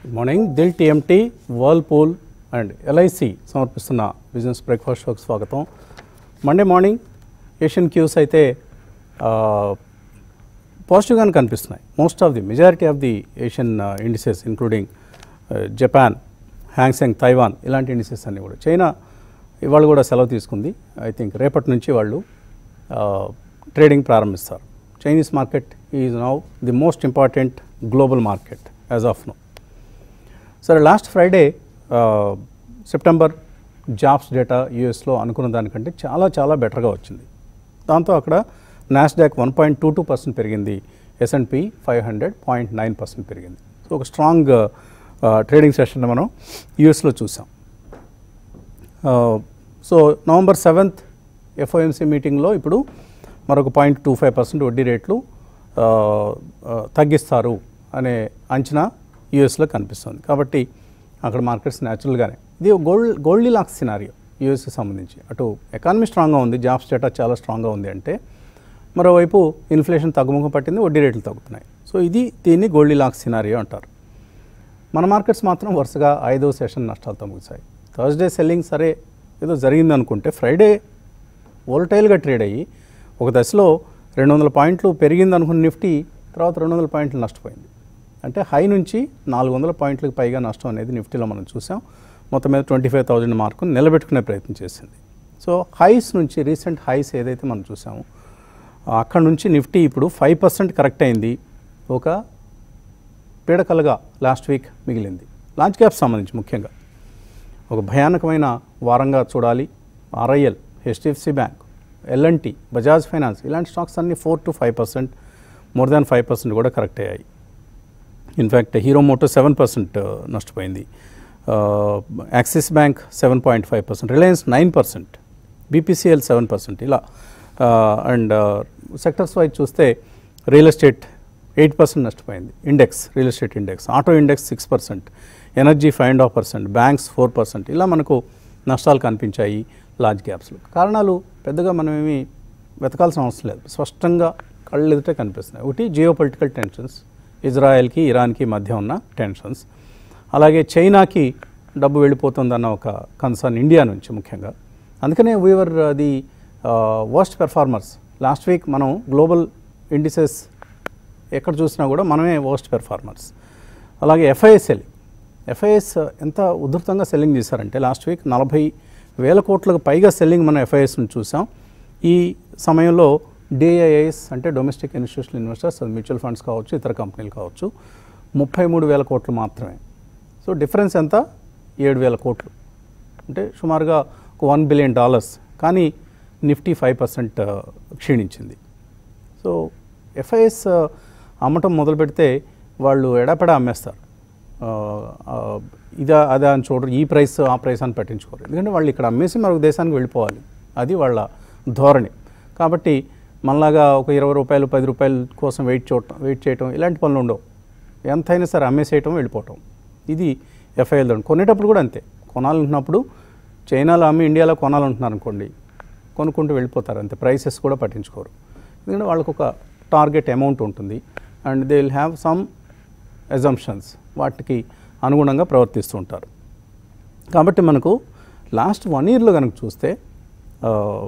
Good morning Dil TMT Whirlpool and LIC సమర్పిస్తున్న business breakfast షోకి స్వాగతం మండే మార్నింగ్ ఏషియన్ క్యూస్ అయితే పాజిటివ్గానే కనిపిస్తున్నాయి most of the majority of the Asian indices including Japan Hang Seng Taiwan ఇలాంటి indices అన్నీ కూడా చైనా ఇవాళ కూడా సెలవు తీసుకుంది ఐ థింక్ రేపటి నుంచి వాళ్ళు ట్రేడింగ్ ప్రారంభిస్తారు Chinese market is now the most important global market as of now సరే last Friday September jobs data యూఎస్లో అనుకున్న దానికంటే చాలా చాలా బెటర్గా వచ్చింది దాంతో అక్కడ Nasdaq one point two two percent పెరిగింది S&P five hundred point nine percent పెరిగింది సో ఒక స్ట్రాంగ్ ట్రేడింగ్ సెషన్ మనం యూఎస్లో చూసాం సో నవంబర్ సెవెంత్ ఎఫ్ఓఎంసీ మీటింగ్లో ఇప్పుడు మరొక పాయింట్ టూ ఫైవ్ పర్సెంట్ వడ్డీ రేట్లు ఆ, ఆ, తగ్గిస్తారు అనే అంచనా యూఎస్లో కనిపిస్తుంది కాబట్టి అక్కడ మార్కెట్స్ న్యాచురల్గానే ఇది గోల్డ్ గోల్డీ లాక్స్ సినారియో యూఎస్కి సంబంధించి అటు ఎకానమీ స్ట్రాంగ్గా ఉంది జాబ్స్ డేటా చాలా స్ట్రాంగ్గా ఉంది అంటే మరోవైపు ఇన్ఫ్లేషన్ తగ్గుముఖం పట్టింది వడ్డీ రేట్లు తగ్గుతున్నాయి సో ఇది దీన్ని గోల్డీ లాక్స్ సినారియో అంటారు మన మార్కెట్స్ మాత్రం వరుసగా ఐదో సెషన్ నష్టాలతో ముగిశాయి థర్స్డే సెల్లింగ్ సరే ఏదో జరిగింది అనుకుంటే ఫ్రైడే వోల్టైల్గా ట్రేడ్ అయ్యి ఒక దశలో రెండు వందల పాయింట్లు పెరిగింది అనుకున్న నిఫ్టీ తర్వాత రెండు వందల పాయింట్లు నష్టపోయింది అంటే హై నుంచి నాలుగు వందల పాయింట్లకు పైగా నష్టం అనేది నిఫ్టీలో మనం చూసాం మొత్తం మీద ట్వంటీ ఫైవ్ థౌజండ్ మార్కును నిలబెట్టుకునే ప్రయత్నం చేసింది సో హైస్ నుంచి రీసెంట్ హైస్ ఏదైతే మనం చూసామో అక్కడ నుంచి నిఫ్టీ ఇప్పుడు ఫైవ్ పర్సెంట్ కరెక్ట్ అయింది ఒక పీడకలుగా లాస్ట్ వీక్ మిగిలింది లాంచ్ క్యాప్స్ సంబంధించి ముఖ్యంగా ఒక భయానకమైన వారంగా చూడాలి RIL HDFC bank L&T Bajaj finance ఇలాంటి స్టాక్స్ అన్ని four to five percent more than five percent కూడా కరెక్ట్ అయ్యాయి in fact Hero moto seven percent నష్టపోయింది Axis bank seven point five percent Reliance nine percent BPCL seven percent ఇలా and sectors wise చూస్తే real estate eight percent నష్టపోయింది index real estate index auto index six percent energy five and half percent banks four percent ఇలా మనకు నష్టాలు కనిపించాయి large గ్యాప్స్లో కారణాలు పెద్దగా మనం ఏమి వెతకాల్సిన అవసరం లేదు స్పష్టంగా కళ్ళు ఎదుటే కనిపిస్తున్నాయి ఒకటి జియో పొలిటికల్ టెన్షన్స్ ఇజ్రాయెల్కి ఇరాన్కి మధ్య ఉన్న టెన్షన్స్ అలాగే చైనాకి డబ్బు వెళ్ళిపోతుందన్న ఒక కన్సర్న్ ఇండియా నుంచి ముఖ్యంగా అందుకనే we were the worst performers last week మనం గ్లోబల్ ఇండిసెస్ ఎక్కడ చూసినా కూడా మనమే వర్స్ట్ పెర్ఫార్మర్స్ అలాగే ఎఫ్ఐఎస్ సెల్లింగ్ ఎఫ్ఐఎస్ ఎంత ఉధృతంగా సెల్లింగ్ చేశారంటే లాస్ట్ వీక్ నలభై వేల కోట్లకు పైగా సెల్లింగ్ మనం ఎఫ్ఐఎస్ని చూసాం ఈ సమయంలో డిఐఐఎస్ అంటే డొమెస్టిక్ ఇన్స్టిట్యూషనల్ ఇన్వెస్టర్స్ అది మ్యూచువల్ ఫండ్స్ కావచ్చు ఇతర కంపెనీలు కావచ్చు ముప్పై మూడు వేల కోట్లు మాత్రమే సో డిఫరెన్స్ ఎంత ఏడు వేల కోట్లు అంటే సుమారుగా ఒక వన్ బిలియన్ డాలర్స్ కానీ నిఫ్టీ ఫైవ్ పర్సెంట్ క్షీణించింది సో ఎఫ్ఐఎస్ అమ్మటం మొదలు పెడితే వాళ్ళు ఎడాపెడా అమ్మేస్తారు ఆ, ఆ, ఇదా అదా అని చూడరు ఈ ప్రైస్ ఆ ప్రైస్ అని పట్టించుకోరు ఎందుకంటే వాళ్ళు ఇక్కడ అమ్మేసి మరొక దేశానికి వెళ్ళిపోవాలి అది వాళ్ళ ధోరణి కాబట్టి మనలాగా ఒక ఇరవై రూపాయలు పది రూపాయల కోసం వెయిట్ చూడటం వెయిట్ చేయటం ఇలాంటి పనులు ఉండవు ఎంతైనా సరే అమ్మేసేయటం వెళ్ళిపోవటం ఇది ఎఫ్ఐఎల్ ధోరణి కొనేటప్పుడు కూడా అంతే కొనాలనుకున్నప్పుడు చైనాలో అమ్మి ఇండియాలో కొనాలనుకుంటున్నారు అనుకోండి కొనుక్కుంటూ వెళ్ళిపోతారు అంతే ప్రైసెస్ కూడా పట్టించుకోరు ఎందుకంటే వాళ్ళకు ఒక టార్గెట్ అమౌంట్ ఉంటుంది and they will have some assumptions వాటికి అనుగుణంగా ప్రవర్తిస్తూ ఉంటారు కాబట్టి మనకు లాస్ట్ వన్ ఇయర్లో కనుక చూస్తే ఆ,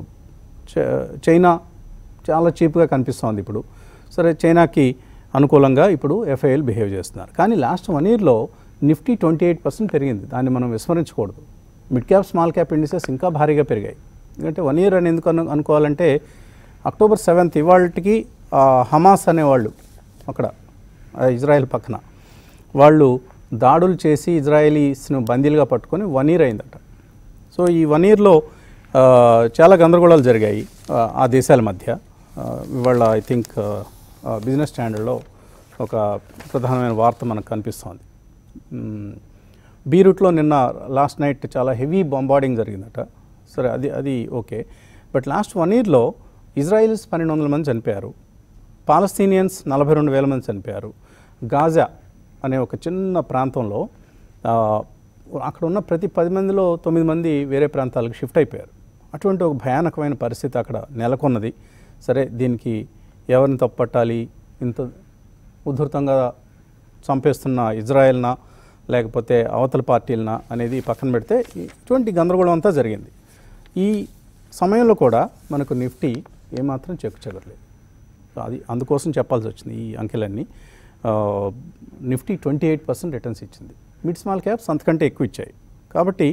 చ- చైనా చాలా చీప్గా కనిపిస్తోంది ఇప్పుడు సరే చైనాకి అనుకూలంగా ఇప్పుడు ఎఫ్ఐఎల్ బిహేవ్ చేస్తున్నారు కానీ లాస్ట్ వన్ ఇయర్లో నిఫ్టీ ట్వంటీ ఎయిట్ పర్సెంట్ పెరిగింది దాన్ని మనం విస్మరించకూడదు mid cap small cap indices ఇంకా భారీగా పెరిగాయి ఎందుకంటే వన్ ఇయర్ అని ఎందుకు అను అనుకోవాలంటే అక్టోబర్ సెవెంత్ ఇవాళకి హమాస్ అనేవాళ్ళు అక్కడ ఆ ఇజ్రాయెల్ పక్కన వాళ్ళు దాడులు చేసి ఇజ్రాయేలీస్ను బందీలుగా పట్టుకొని వన్ ఇయర్ అయిందట సో ఈ వన్ ఇయర్లో ఆ, చాలా గందరగోళాలు జరిగాయి ఆ, ఆ దేశాల మధ్య ఆ, ఇవాళ ఐ థింక్ బిజినెస్ స్టాండర్డ్లో ఒక ప్రధానమైన వార్త మనకు కనిపిస్తోంది మ్, బీరూట్లో నిన్న లాస్ట్ నైట్ చాలా హెవీ బాంబార్డింగ్ జరిగిందట సరే అది అది ఓకే బట్ లాస్ట్ వన్ ఇయర్లో ఇజ్రాయిల్స్ పన్నెండు వందల మంది చనిపోయారు పాలస్తీనియన్స్ నలభై రెండు వేల మంది చనిపోయారు గాజా అనే ఒక చిన్న ప్రాంతంలో ఆ, అక్కడ ఉన్న ప్రతి పది మందిలో తొమ్మిది మంది వేరే ప్రాంతాలకు షిఫ్ట్ అయిపోయారు అటువంటి ఒక భయానకమైన పరిస్థితి అక్కడ నెలకొన్నది సరే దీనికి ఎవరిని తప్పట్టాలి ఇంత ఉధృతంగా చంపేస్తున్న ఇజ్రాయెల్నా లేకపోతే అవతల పార్టీలనా అనేది పక్కన పెడితే ఇటువంటి గందరగోళం అంతా జరిగింది ఈ సమయంలో కూడా మనకు నిఫ్టీ ఏమాత్రం చెక్కు చెదరలేదు అది అందుకోసం చెప్పాల్సి వచ్చింది ఈ అంకెలన్నీ ఆ, Nifty twenty eight percent returns ఇచ్చింది మిడ్ స్మాల్ క్యాప్స్ అంతకంటే ఎక్కువ ఇచ్చాయి కాబట్టి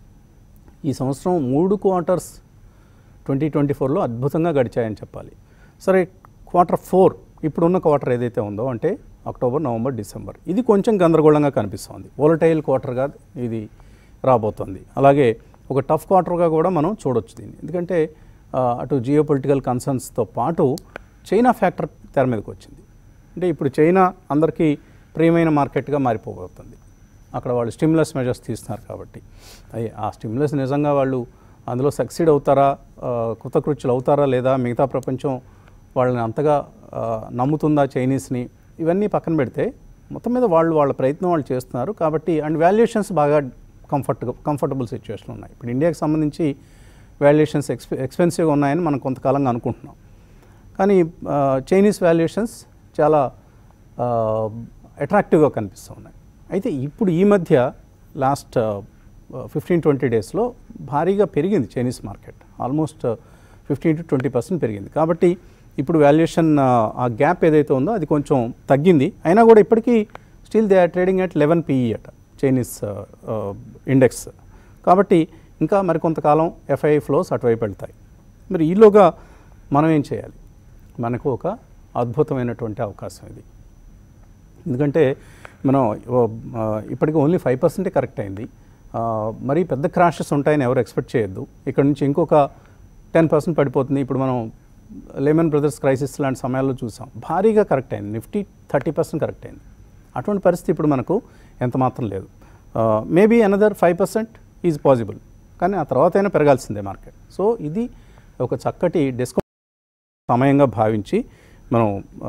ఈ సంవత్సరం మూడు క్వార్టర్స్ ట్వంటీ ట్వంటీ ఫోర్లో అద్భుతంగా గడిచాయని చెప్పాలి సరే క్వార్టర్ ఫోర్ ఇప్పుడున్న క్వార్టర్ ఏదైతే ఉందో అంటే అక్టోబర్ నవంబర్ డిసెంబర్ ఇది కొంచెం గందరగోళంగా కనిపిస్తోంది వోలటైల్ క్వార్టర్గా ఇది రాబోతోంది అలాగే ఒక టఫ్ క్వార్టర్గా కూడా మనం చూడొచ్చు దీన్ని ఎందుకంటే ఆ, అటు జియో పొలిటికల్ కన్సర్న్స్తో పాటు చైనా ఫ్యాక్టర్ తెర మీదకి వచ్చింది అంటే ఇప్పుడు చైనా అందరికీ ప్రియమైన మార్కెట్గా మారిపోబోతుంది అక్కడ వాళ్ళు స్టిమ్యులస్ మెజర్స్ తీస్తున్నారు కాబట్టి అయ్యి ఆ స్టిమ్యులస్ నిజంగా వాళ్ళు అందులో సక్సీడ్ అవుతారా ఆ, కృతకృత్యులు అవుతారా లేదా మిగతా ప్రపంచం వాళ్ళని అంతగా ఆ, నమ్ముతుందా చైనీస్ని ఇవన్నీ పక్కన పెడితే మొత్తం మీద వాళ్ళు వాళ్ళ ప్రయత్నం వాళ్ళు చేస్తున్నారు కాబట్టి అండ్ వాల్యుయేషన్స్ బాగా కంఫర్ట్ కంఫర్టబుల్ సిచ్యువేషన్ ఉన్నాయి ఇప్పుడు ఇండియాకి సంబంధించి వాల్యుయేషన్స్ ఎక్స్పె ఎక్స్పెన్సివ్గా ఉన్నాయని మనం కొంతకాలంగా అనుకుంటున్నాం కానీ ఆ, చైనీస్ వాల్యుయేషన్స్ చాలా అట్రాక్టివ్గా కనిపిస్తూ ఉన్నాయి అయితే ఇప్పుడు ఈ మధ్య లాస్ట్ ఫిఫ్టీన్ ట్వంటీ డేస్లో భారీగా పెరిగింది Chinese market almost fifteen to twenty percent పెరిగింది కాబట్టి ఇప్పుడు వాల్యుయేషన్ ఆ గ్యాప్ ఏదైతే ఉందో అది కొంచెం తగ్గింది అయినా కూడా ఇప్పటికీ still they are trading at eleven PE అట చైనీస్ ఇండెక్స్ కాబట్టి ఇంకా మరికొంతకాలం ఎఫ్ఐ ఫ్లోస్ అటువైపు వెళ్తాయి మరి ఈలోగా మనం ఏం చేయాలి మనకు ఒక అద్భుతమైనటువంటి అవకాశం ఇది ఎందుకంటే మనం ఓ, ఆ, ఇప్పటికి ఓన్లీ ఫైవ్ పర్సెంటే కరెక్ట్ అయింది ఆ, మరీ పెద్ద క్రాషెస్ ఉంటాయని ఎవరు ఎక్స్పెక్ట్ చేయొద్దు ఇక్కడ నుంచి ఇంకొక టెన్ పర్సెంట్ పడిపోతుంది ఇప్పుడు మనం లెమన్ బ్రదర్స్ క్రైసిస్ లాంటి సమయాల్లో చూసాం భారీగా కరెక్ట్ అయింది నిఫ్టీ థర్టీ పర్సెంట్ కరెక్ట్ అయింది అటువంటి పరిస్థితి ఇప్పుడు మనకు ఎంత మాత్రం లేదు maybe another five percent is possible కానీ ఆ తర్వాత అయినా పెరగాల్సిందే మార్కెట్ సో ఇది ఒక చక్కటి డిస్కౌంట్ సమయంగా భావించి మనం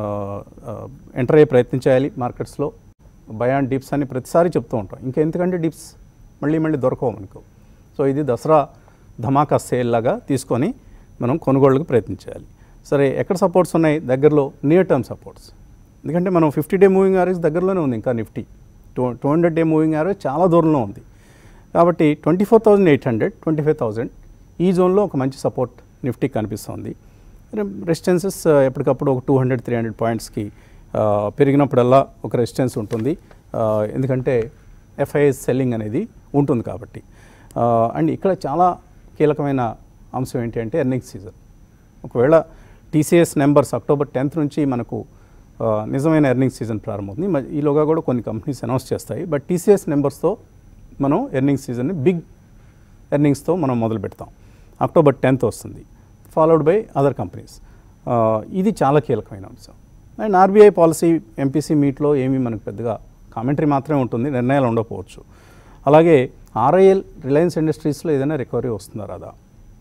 ఎంటర్ అయ్యే ప్రయత్నం చేయాలి మార్కెట్స్లో బయాన్ డిప్స్ అని ప్రతిసారి చెప్తూ ఉంటాం ఇంకా ఎందుకంటే డిప్స్ మళ్ళీ మళ్ళీ దొరకవు మనకు సో ఇది దసరా ధమాకా సేల్ లాగా తీసుకొని మనం కొనుగోళ్ళకు ప్రయత్నించాలి సరే ఎక్కడ సపోర్ట్స్ ఉన్నాయి దగ్గరలో నియర్ టర్మ్ సపోర్ట్స్ ఎందుకంటే మనం ఫిఫ్టీ డే మూవింగ్ యావరేజ్ దగ్గరలోనే ఉంది ఇంకా Nifty two two hundred day moving average చాలా దూరంలో ఉంది కాబట్టి twenty four thousand eight hundred twenty five thousand ఈ జోన్లో ఒక మంచి సపోర్ట్ నిఫ్టీ కనిపిస్తుంది రెసిస్టెన్సెస్ ఎప్పటికప్పుడు ఒక టూ హండ్రెడ్ త్రీ హండ్రెడ్ పాయింట్స్కి పెరిగినప్పుడల్లా ఒక రెసిస్టెన్స్ ఉంటుంది ఆ, ఎందుకంటే ఎఫ్ఐఎస్ సెల్లింగ్ అనేది ఉంటుంది కాబట్టి అండ్ ఇక్కడ చాలా కీలకమైన అంశం ఏంటి అంటే ఎర్నింగ్ సీజన్ ఒకవేళ టీసీఎస్ నెంబర్స్ అక్టోబర్ టెన్త్ నుంచి మనకు ఆ, నిజమైన ఎర్నింగ్ సీజన్ ప్రారంభమవుతుంది మ- ఈలోగా కూడా కొన్ని కంపెనీస్ అనౌన్స్ చేస్తాయి బట్ టీసీఎస్ నెంబర్స్తో మనం ఎర్నింగ్ సీజన్ని బిగ్ ఎర్నింగ్స్తో మనం మొదలు పెడతాం అక్టోబర్ టెన్త్ వస్తుంది ఫాలోడ్ బై అదర్ కంపెనీస్ ఇది చాలా కీలకమైన అంశం అండ్ ఆర్బీఐ పాలసీ ఎంపీసీ మీట్లో ఏమీ మనకు పెద్దగా కామెంటరీ మాత్రమే ఉంటుంది నిర్ణయాలు ఉండకపోవచ్చు అలాగే ఆర్ఐఎల్ రిలయన్స్ ఇండస్ట్రీస్లో ఏదైనా రికవరీ వస్తుందా రాదా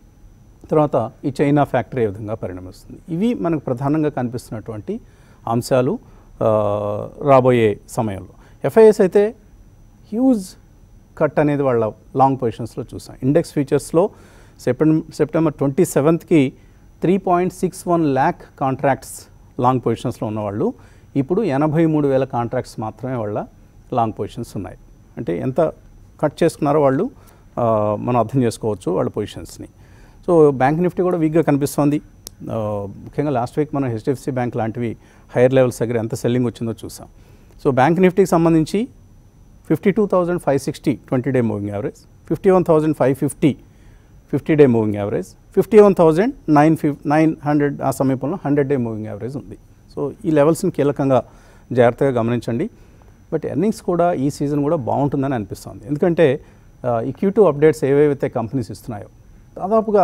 తర్వాత ఈ చైనా ఫ్యాక్టరీ ఏ విధంగా పరిణమిస్తుంది ఇవి మనకు ప్రధానంగా కనిపిస్తున్నటువంటి అంశాలు ఆ, రాబోయే సమయంలో ఎఫ్ఐఎస్ అయితే హ్యూజ్ కట్ అనేది వాళ్ళ లాంగ్ పొజిషన్స్లో చూసాం ఇండెక్స్ ఫీచర్స్లో సెప్టెంబర్ సెప్టెంబర్ ట్వంటీ సెవెంత్కి three point six one lakh contracts long పొజిషన్స్లో ఉన్నవాళ్ళు ఇప్పుడు ఎనభై మూడు వేల కాంట్రాక్ట్స్ మాత్రమే వాళ్ళ లాంగ్ పొజిషన్స్ ఉన్నాయి అంటే ఎంత కట్ చేసుకున్నారో వాళ్ళు ఆ, మనం అర్థం చేసుకోవచ్చు వాళ్ళ పొజిషన్స్ని సో బ్యాంక్ నిఫ్టీ కూడా వీక్గా కనిపిస్తోంది ఆ, ముఖ్యంగా లాస్ట్ వీక్ మనం హెచ్డిఎఫ్సి బ్యాంక్ లాంటివి హైయర్ లెవెల్స్ దగ్గర ఎంత సెల్లింగ్ వచ్చిందో చూసాం సో బ్యాంక్ నిఫ్టీకి సంబంధించి fifty two thousand five sixty twenty day moving average fifty one thousand five fifty fifty day moving average fifty one thousand nine fif nine hundred ఆ సమీపంలో hundred day moving average ఉంది so ఈ లెవెల్స్ని కీలకంగా జాగ్రత్తగా గమనించండి బట్ ఎర్నింగ్స్ కూడా ఈ సీజన్ కూడా బాగుంటుందని అనిపిస్తుంది ఎందుకంటే ఆ, ఈ క్యూ టూ అప్డేట్స్ ఏవేవైతే కంపెనీస్ ఇస్తున్నాయో దాదాపుగా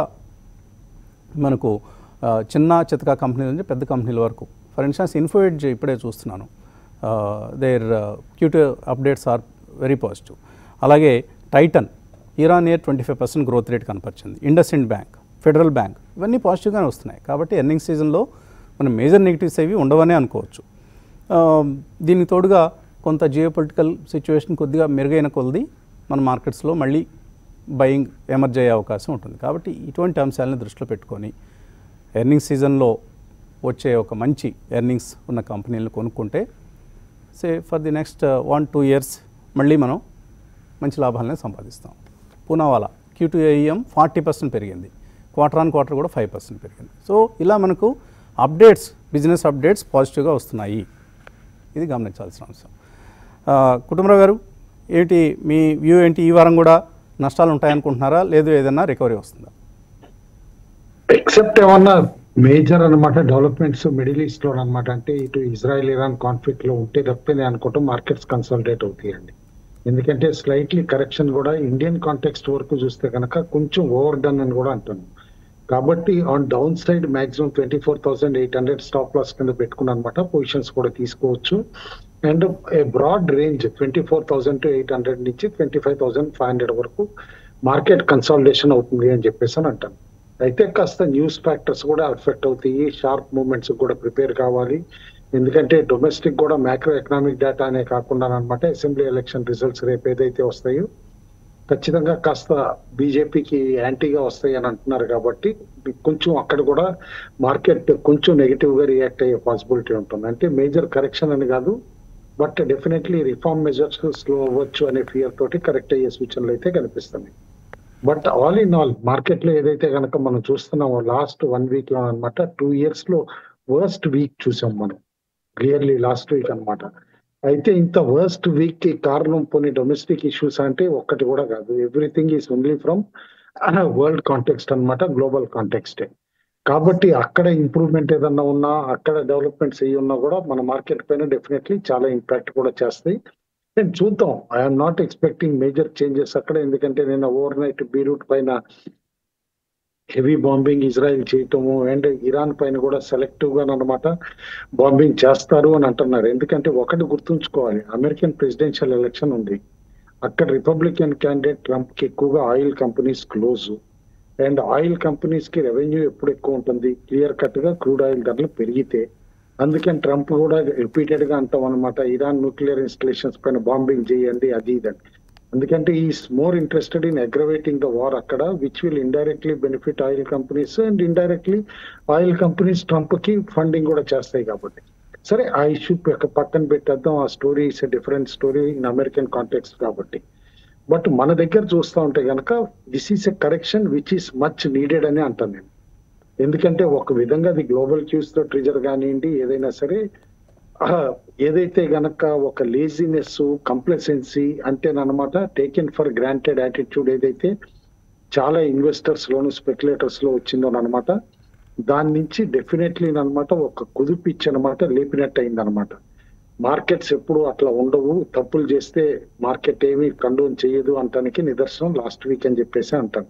మనకు ఆ, చిన్న చితకా కంపెనీల నుంచి పెద్ద కంపెనీల వరకు ఫర్ ఇన్స్టాన్స్ ఇన్ఫోఎడ్జ్ ఇప్పుడే చూస్తున్నాను their Q two updates are very positive అలాగే Titan year on year twenty five percent growth rate కనపరిచింది IndusInd Bank Federal Bank ఇవన్నీ పాజిటివ్గానే వస్తున్నాయి కాబట్టి ఎర్నింగ్ సీజన్లో మనం మేజర్ నెగిటివ్స్ ఏవి ఉండవనే అనుకోవచ్చు ఆ, దీనికి తోడుగా కొంత జియో పొలిటికల్ సిచ్యువేషన్ కొద్దిగా మెరుగైన కొలది మన మార్కెట్స్లో మళ్ళీ బయింగ్ ఎమర్జ్ అయ్యే అవకాశం ఉంటుంది కాబట్టి ఇటువంటి అంశాలను దృష్టిలో పెట్టుకొని ఎర్నింగ్ సీజన్లో వచ్చే ఒక మంచి ఎర్నింగ్స్ ఉన్న కంపెనీలను కొనుక్కుంటే say for the next one two years మళ్ళీ మనం మంచి లాభాలనే సంపాదిస్తాం Poonawalla Q two AUM forty percent పెరిగింది క్వార్టర్ ఆన్ క్వార్టర్ కూడా ఫైవ్ పర్సెంట్ పెరిగింది సో ఇలా మనకు అప్డేట్స్ బిజినెస్ అప్డేట్స్ పాజిటివ్గా వస్తున్నాయి ఇది గమనించాల్సిన అంశం ఆ, కుటుంబరావు గారు ఏంటి మీ వ్యూ ఏంటి ఈ వారం కూడా నష్టాలు ఉంటాయనుకుంటున్నారా లేదు ఏదైనా రికవరీ వస్తుందా ఎక్సెప్ట్ ఏమన్నా మేజర్ అన్నమాట డెవలప్మెంట్స్ మిడిల్ ఈస్ట్ లో అనమాట అంటే ఇటు ఇజ్రాయెల్ ఇరాన్ కాన్ఫ్లిక్ట్ లో ఉంటే తప్పితే నేను అనుకుంటాం మార్కెట్స్ కన్సాలిడేట్ అవుతాయండి ఎందుకంటే స్లైట్లీ కరెక్షన్ కూడా ఇండియన్ కాంటెక్స్ట్ వరకు చూస్తే కనుక కొంచెం ఓవర్ డన్ అని కూడా అంటాను కాబట్టి on down side maximum twenty four thousand eight hundred stop loss కింద పెట్టుకున్నాను అనమాట పొజిషన్స్ కూడా తీసుకోవచ్చు and a broad range twenty four thousand to eight hundred నుంచి twenty five thousand five hundred వరకు మార్కెట్ కన్సాలిడేషన్ అవుతుంది అని చెప్పేసి అని అంటాను అయితే కాస్త న్యూస్ ఫ్యాక్టర్స్ కూడా ఎఫెక్ట్ అవుతాయి షార్ప్ మూమెంట్స్ కూడా ప్రిపేర్ కావాలి ఎందుకంటే డొమెస్టిక్ కూడా మ్యాక్రో ఎకనామిక్ డేటా అనే కాకుండా అనమాట అసెంబ్లీ ఎలక్షన్ రిజల్ట్స్ రేపు ఏదైతే వస్తాయో ఖచ్చితంగా కాస్త బీజేపీకి యాంటీగా వస్తాయి అని అంటున్నారు కాబట్టి కొంచెం అక్కడ కూడా మార్కెట్ కొంచెం నెగిటివ్ గా రియాక్ట్ అయ్యే పాసిబిలిటీ ఉంటుంది అంటే మేజర్ కరెక్షన్ అని కాదు but definitely reform measures slow అవ్వచ్చు అనే ఫియర్ తోటి కరెక్ట్ అయ్యే సూచనలు అయితే కనిపిస్తున్నాయి but all in all market లో ఏదైతే కనుక మనం చూస్తున్నామో లాస్ట్ వన్ వీక్ లో అనమాట టూ ఇయర్స్ లో వర్స్ట్ వీక్ చూసాం మనం క్లియర్లీ లాస్ట్ వీక్ అన్నమాట అయితే ఇంత వర్స్ట్ వీక్ కి కారణం కొన్ని డొమెస్టిక్ ఇష్యూస్ అంటే ఒక్కటి కూడా కాదు everything is only from world context అన్నమాట గ్లోబల్ కాంటెక్స్టే కాబట్టి అక్కడ ఇంప్రూవ్మెంట్ ఏదన్నా ఉన్నా అక్కడ డెవలప్మెంట్స్ అయ్యి ఉన్నా కూడా మన మార్కెట్ పైన డెఫినెట్లీ చాలా ఇంపాక్ట్ కూడా చేస్తాయి నేను చూద్దాం I'm not expecting major changes అక్కడ ఎందుకంటే నేను ఓవర్ నైట్ బీరూట్ పైన హెవీ బాంబింగ్ ఇజ్రాయెల్ చేయటము అండ్ ఇరాన్ పైన కూడా సెలెక్టివ్ గా అనమాట బాంబింగ్ చేస్తారు అని అంటున్నారు ఎందుకంటే ఒకటి గుర్తుంచుకోవాలి అమెరికన్ ప్రెసిడెన్షియల్ ఎలక్షన్ ఉంది అక్కడ రిపబ్లికన్ క్యాండిడేట్ ట్రంప్ కి ఎక్కువగా oil companies close and oil companies కి రెవెన్యూ ఎప్పుడు ఎక్కువ ఉంటుంది క్లియర్ కట్ గా క్రూడ్ ఆయిల్ ధరలు పెరిగితే అందుకని ట్రంప్ కూడా రిపీటెడ్ గా అంటాం అనమాట ఇరాన్ న్యూక్లియర్ ఇన్స్టలేషన్స్ పైన బాంబింగ్ చేయండి అది ఇదని ఎందుకంటే is more interested in aggravating the war అక్కడ which will indirectly benefit oil companies and indirectly oil companies Trump కి ఫండింగ్ కూడా చేస్తాయి కాబట్టి సరే ఆ ఇష్యూ పక్కన పెట్టేద్దాం ఆ story is different story in American context కాబట్టి బట్ మన దగ్గర చూస్తూ ఉంటే కనుక this is a correction which is much needed అని అంటాను నేను ఎందుకంటే ఒక విధంగా అది గ్లోబల్ క్యూస్ తో ట్రిజర్ కానివ్వండి ఏదైనా సరే ఆ, ఏదైతే గనక ఒక లేజినెస్ కంప్లసెన్సీ అంటేనమాట టేకెన్ ఫర్ గ్రాంటెడ్ యాటిట్యూడ్ ఏదైతే చాలా ఇన్వెస్టర్స్ లోను స్పెక్యులేటర్స్ లో వచ్చిందో అనమాట దాని నుంచి డెఫినెట్లీ అనమాట ఒక కుదిపిచ్చి అనమాట లేపినట్టు అయింది అనమాట మార్కెట్స్ ఎప్పుడు అట్లా ఉండవు తప్పులు చేస్తే మార్కెట్ ఏమీ కండోన్ చేయదు అంటానికి నిదర్శనం లాస్ట్ వీక్ అని చెప్పేసి అంటాను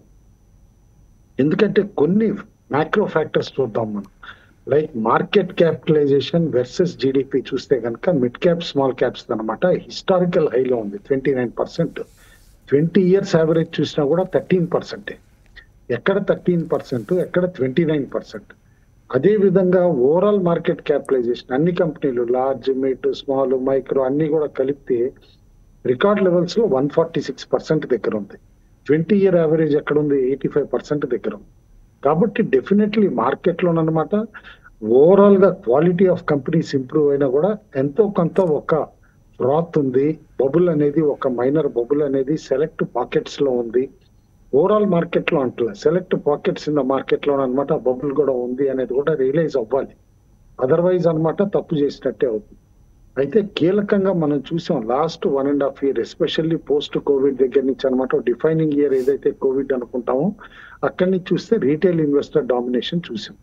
ఎందుకంటే కొన్ని మ్యాక్రో ఫ్యాక్టర్స్ చూద్దాం మనం like market capitalization versus GDP చూస్తే కనుక మిడ్ క్యాప్ స్మాల్ క్యాప్స్ అనమాట హిస్టారికల్ హైలో ఉంది twenty nine percent twenty years average చూసినా కూడా థర్టీన్ పర్సెంటే ఎక్కడ థర్టీన్ పర్సెంట్ ఎక్కడ ట్వంటీ నైన్ పర్సెంట్ అదే విధంగా ఓవరాల్ మార్కెట్ క్యాపిటలైజేషన్ అన్ని కంపెనీలు లార్జ్ మిడ్ స్మాల్ మైక్రో అన్ని కూడా కలిపితే రికార్డ్ లెవెల్స్ లో వన్ ఫార్టీ సిక్స్ పర్సెంట్ దగ్గర ఉంది ట్వంటీ ఇయర్ యావరేజ్ ఎక్కడ ఉంది ఎయిటీ ఫైవ్ పర్సెంట్ దగ్గర ఉంది కాబట్టి డెఫినెట్లీ మార్కెట్ లోనమాట ఓవరాల్ గా క్వాలిటీ ఆఫ్ కంపెనీస్ ఇంప్రూవ్ అయినా కూడా ఎంతో కొంత ఒక ఫ్రాత్ ఉంది బబుల్ అనేది ఒక మైనర్ బబుల్ అనేది సెలెక్ట్ పాకెట్స్ లో ఉంది ఓవరాల్ మార్కెట్ లో అంటలే select pockets in the market లో అనమాట బబుల్ కూడా ఉంది అనేది కూడా రియలైజ్ అవ్వాలి అదర్వైజ్ అన్నమాట తప్పు చేసినట్టే అవుతుంది అయితే కీలకంగా మనం చూసాం last one and half year especially post Covid దగ్గర నుంచి అనమాట డిఫైనింగ్ ఇయర్ ఏదైతే కోవిడ్ అనుకుంటామో అక్కడి నుంచి చూస్తే రీటైల్ ఇన్వెస్టర్ డామినేషన్ చూసాం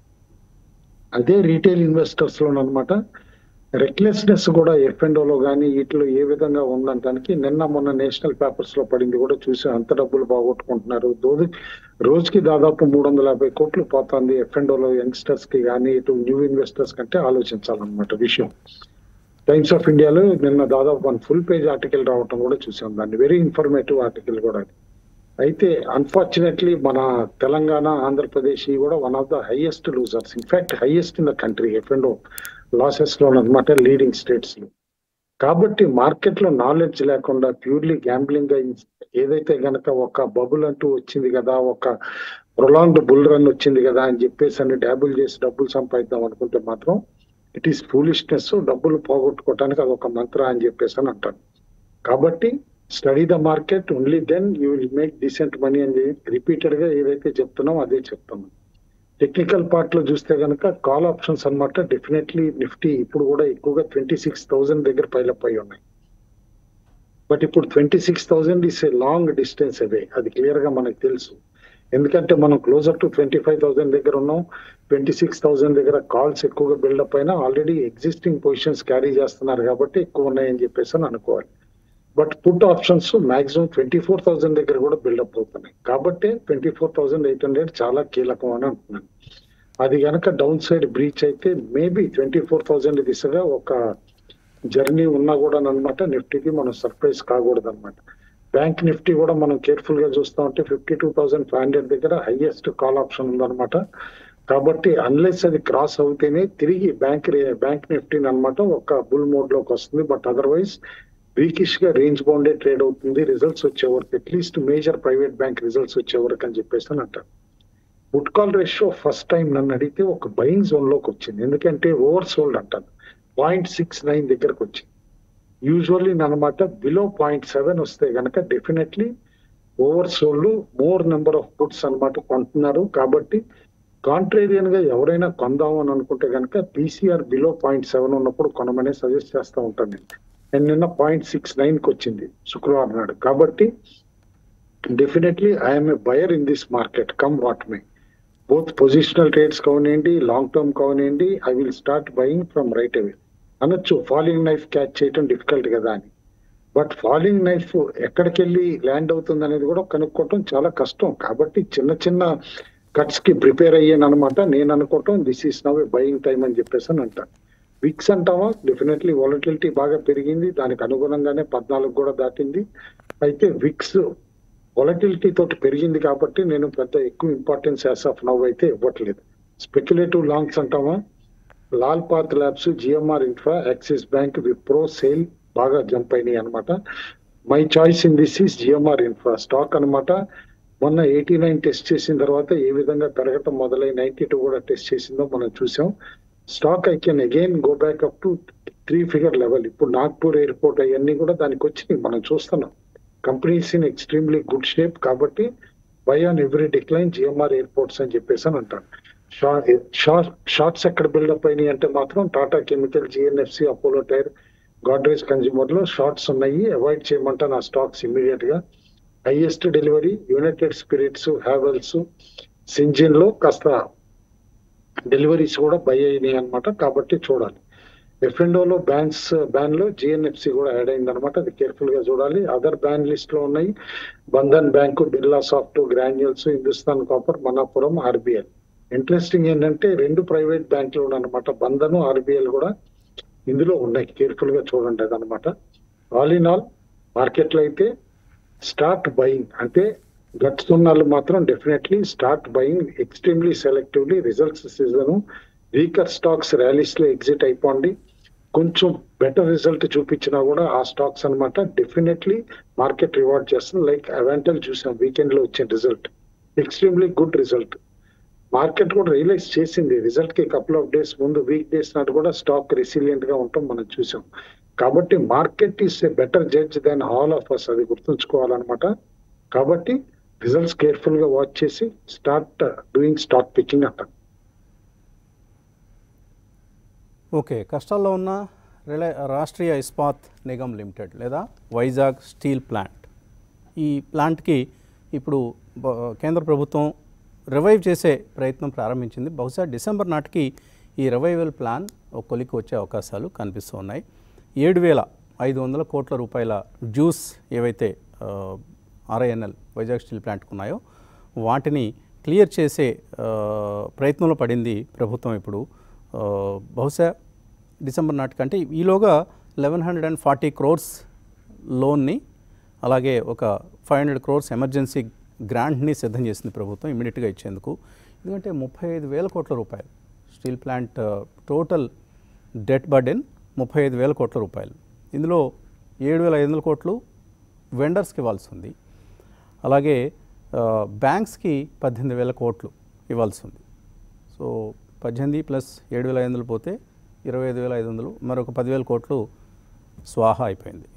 అదే రీటైల్ ఇన్వెస్టర్స్ లో అనమాట రెక్లెస్నెస్ కూడా ఎఫ్ అండ్ లో కానీ వీటిలో ఏ విధంగా ఉందంటానికి నిన్న మొన్న నేషనల్ పేపర్స్ లో పడింది కూడా చూసి అంత డబ్బులు బాగొట్టుకుంటున్నారు దోది రోజుకి దాదాపు మూడు వందల యాభై కోట్లు పోతుంది ఎఫ్ అండ్ లో యంగ్స్టర్స్ కి కానీ ఇటు న్యూ ఇన్వెస్టర్స్ కంటే ఆలోచించాలన్నమాట విషయం టైమ్స్ ఆఫ్ ఇండియాలో నిన్న దాదాపు వన్ ఫుల్ పేజ్ ఆర్టికల్ రావటం కూడా చూసాం దాన్ని వెరీ ఇన్ఫర్మేటివ్ ఆర్టికల్ కూడా అది. అయితే అన్ఫార్చునేట్లీ మన తెలంగాణ ఆంధ్రప్రదేశ్ ఇవి కూడా one of the highest losers in fact highest in the country F and losses లో అనమాట లీడింగ్ స్టేట్స్ లో కాబట్టి మార్కెట్ లో నాలెడ్జ్ లేకుండా ప్యూర్లీ గ్యాంబ్లింగ్ గా ఏదైతే గనక ఒక బబుల్ అంటూ వచ్చింది కదా ఒక ప్రొలాంగ్డ్ బుల్ రన్ వచ్చింది కదా అని చెప్పేసి అన్ని డాబుల్ చేసి డబ్బులు సంపాదిద్దాం అనుకుంటే మాత్రం ఇట్ ఈస్ ఫూలిష్నెస్ డబ్బులు పోగొట్టుకోవటానికి అది ఒక మంత్ర అని చెప్పేసి అని అంటాను కాబట్టి study the market only then you will make decent money అని రిపీటెడ్ గా ఏదైతే చెప్తున్నామో అదే చెప్తాము టెక్నికల్ పార్ట్ లో చూస్తే కనుక కాల్ ఆప్షన్స్ అన్నమాట డెఫినెట్లీ నిఫ్టీ ఇప్పుడు కూడా ఎక్కువగా ట్వంటీ సిక్స్ థౌసండ్ దగ్గర పైలప్ అయి ఉన్నాయి బట్ ఇప్పుడు twenty six thousand is a long distance away అది క్లియర్ గా మనకు తెలుసు ఎందుకంటే మనం closer to twenty five thousand దగ్గర ఉన్నాం ట్వంటీ సిక్స్ థౌసండ్ దగ్గర కాల్స్ ఎక్కువగా బిల్డప్ అయినా ఆల్రెడీ ఎగ్జిస్టింగ్ పొజిషన్స్ క్యారీ చేస్తున్నారు కాబట్టి ఎక్కువ ఉన్నాయని చెప్పేసి అని అనుకోవాలి but put options maximum twenty four thousand దగ్గర కూడా బిల్డప్ అవుతున్నాయి కాబట్టి twenty four thousand eight hundred చాలా కీలకం అని అంటున్నాను అది కనుక డౌన్ సైడ్ బ్రీచ్ అయితే మేబీ ట్వంటీ ఫోర్ థౌసండ్ దిశగా ఒక జర్నీ ఉన్నా కూడా అనమాట నిఫ్టీకి మనం సర్ప్రైజ్ కాకూడదు అనమాట బ్యాంక్ నిఫ్టీ కూడా మనం కేర్ఫుల్ గా చూస్తా ఉంటే fifty two thousand five hundred దగ్గర హైయెస్ట్ కాల్ ఆప్షన్ ఉందన్నమాట కాబట్టి అన్లెస్ అది క్రాస్ అవుతేనే తిరిగి బ్యాంక్ బ్యాంక్ నిఫ్టీని అనమాట ఒక బుల్ మోడ్ లోకి వస్తుంది బట్ అదర్వైజ్ వీకిష్ గా రేంజ్ బౌండే ట్రేడ్ అవుతుంది రిజల్ట్స్ వచ్చే వరకు at least major private bank results వచ్చే వరకు అని చెప్పేసి అని అంటారు put call ratio first time నన్ను అడిగితే ఒక బయింగ్ జోన్ లోకి వచ్చింది ఎందుకంటే ఓవర్ సోల్డ్ అంటాను పాయింట్ సిక్స్ నైన్ దగ్గరకు వచ్చింది యూజువల్లీ అనమాట బిలో పాయింట్ సెవెన్ వస్తే గనక definitely oversold more number of puts అన్నమాట కొంటున్నారు కాబట్టి కాంట్రేరియన్ గా ఎవరైనా కొందాం అని అనుకుంటే కనుక పీసీఆర్ బిలో పాయింట్ సెవెన్ ఉన్నప్పుడు కొనమనే సజెస్ట్ చేస్తూ ఉంటాను నేను అండ్ నిన్న పాయింట్ సిక్స్ నైన్ కి వచ్చింది శుక్రవారం నాడు కాబట్టి definitely I'm a buyer in this market come what may both positional trades కావనివ్వండి లాంగ్ టర్మ్ కావనివ్వండి I will start buying from right away అనొచ్చు ఫాలింగ్ నైఫ్ క్యాచ్ చేయటం డిఫికల్ట్ కదా అని బట్ ఫాలింగ్ నైఫ్ ఎక్కడికి వెళ్ళి ల్యాండ్ అవుతుంది అనేది కూడా కనుక్కోవటం చాలా కష్టం కాబట్టి చిన్న చిన్న కట్స్ కి ప్రిపేర్ అయ్యాను అనమాట నేను అనుకోవటం this is now a buying time అని చెప్పేసి అని అంటాను విక్స్ అంటావా డెఫినెట్లీ వాలటిలిటీ బాగా పెరిగింది దానికి అనుగుణంగానే పద్నాలుగు కూడా దాటింది అయితే విక్స్ వాలటిలిటీ తోటి పెరిగింది కాబట్టి నేను పెద్ద ఎక్కువ ఇంపార్టెన్స్ యాస్ ఆఫ్ నవ్ అయితే ఇవ్వట్లేదు స్పెక్యులేటివ్ లాంగ్స్ అంటావా Lal PathLabs GMR infra Axis Bank Wipro sale బాగా జంప్ అయినాయి అనమాట my choice in this is GMR infra stock అనమాట మొన్న ఎయిటీ నైన్ టెస్ట్ చేసిన తర్వాత ఏ విధంగా పెరగటం మొదలై నైన్టీ టూ కూడా టెస్ట్ చేసిందో మనం చూసాం stock I can again go back up to three figure level ఇప్పుడు నాగ్పూర్ ఎయిర్పోర్ట్ అవన్నీ కూడా దానికి వచ్చినాయి మనం చూస్తున్నాం companies in extremely good shape కాబట్టి buy on every decline GMR airports అని చెప్పేసి అని అంటాను షార్ట్స్ ఎక్కడ బిల్డప్ అయినాయి అంటే మాత్రం Tata chemical GNFC Apollo tyre Godrej consumer లో షార్ట్స్ ఉన్నాయి అవాయిడ్ చేయమంటా నా స్టాక్స్ ఇమీడియట్ గా highest delivery United Spirits Havells Syngene లో కాస్త డెలివరీస్ కూడా బై అయినాయి అనమాట కాబట్టి చూడాలి ఎఫ్ఎండోలో బ్యాన్స్ బ్యాన్ లో జిఎన్ఎఫ్సి కూడా యాడ్ అయింది అనమాట అది కేర్ఫుల్ గా చూడాలి అదర్ బ్యాన్ లిస్ట్ లో ఉన్నాయి Bandhan bank Birlasoft Granules Hindustan copper Manappuram RBL interesting ఏంటంటే రెండు ప్రైవేట్ బ్యాంకులు అనమాట బంధను ఆర్బిఎల్ కూడా ఇందులో ఉన్నాయి కేర్ఫుల్ గా చూడండి అదనమాట ఆల్ ఇన్ ఆల్ మార్కెట్ లో అయితే స్టార్ట్ బయింగ్ అంటే గట్స్ ఉన్న వాళ్ళు మాత్రం definitely start buying extremely selectively results season weaker stocks rallies లో ఎగ్జిట్ అయిపోండి కొంచెం బెటర్ రిజల్ట్ చూపించినా కూడా ఆ స్టాక్స్ అనమాట డెఫినెట్లీ మార్కెట్ రివార్డ్ చేస్తుంది లైక్ అవెంటల్ చూసాం వీకెండ్ లో వచ్చిన result extremely good result market కూడా రియలైజ్ చేసింది రిజల్ట్ కి కపుల్ ఆఫ్ డేస్ ముందు వీక్ డేస్ నాటి కూడా స్టాక్ రెసిలియంట్ గా ఉంటాం మనం చూసాం కాబట్టి market is a better judge than all of us అది గుర్తుంచుకోవాలన్నమాట కాబట్టి రిజల్ట్స్ కేర్ఫుల్ గా వాచ్ చేసి స్టార్ట్ డూయింగ్ స్టాక్ పికింగ్ అంటాం ఓకే కష్టాల్లో ఉన్న రిలయ రాష్ట్రీయ ఇస్పాత్ నిగమ్ లిమిటెడ్ లేదా వైజాగ్ స్టీల్ ప్లాంట్ ఈ ప్లాంట్కి ఇప్పుడు బ- కేంద్ర ప్రభుత్వం రివైవ్ చేసే ప్రయత్నం ప్రారంభించింది బహుశా డిసెంబర్ నాటికి ఈ రివైవల్ ప్లాన్ ఒక కొలికి వచ్చే అవకాశాలు కనిపిస్తూ ఉన్నాయి ఏడు వేల ఐదు వందల కోట్ల రూపాయల జ్యూస్ ఏవైతే ఆర్ఐఎన్ఎల్ వైజాగ్ స్టీల్ ప్లాంట్కు ఉన్నాయో వాటిని క్లియర్ చేసే ఆ, ప్రయత్నంలో పడింది ప్రభుత్వం ఇప్పుడు ఆ, బహుశా డిసెంబర్ నాటికంటే ఈలోగా eleven hundred and forty crores లోన్ని అలాగే ఒక ఫైవ్ హండ్రెడ్ క్రోర్స్ ఎమర్జెన్సీ గ్రాంట్ని సిద్ధం చేసింది ప్రభుత్వం ఇమీడియట్గా ఇచ్చేందుకు ఎందుకంటే ముప్పై ఐదు వేల కోట్ల రూపాయలు steel plant total debt burden ముప్పై ఐదు వేల కోట్ల రూపాయలు ఇందులో ఏడు వేల ఐదు వందల కోట్లు వెండర్స్కి ఇవ్వాల్సి ఉంది అలాగే ఆ, బ్యాంక్స్కి పద్దెనిమిది వేల కోట్లు ఇవ్వాల్సి ఉంది సో పద్దెనిమిది ప్లస్ ఏడు వేల ఐదు వందలు పోతే ఇరవై ఐదు వేల ఐదు వందలు మరొక పదివేల కోట్లు స్వాహా అయిపోయింది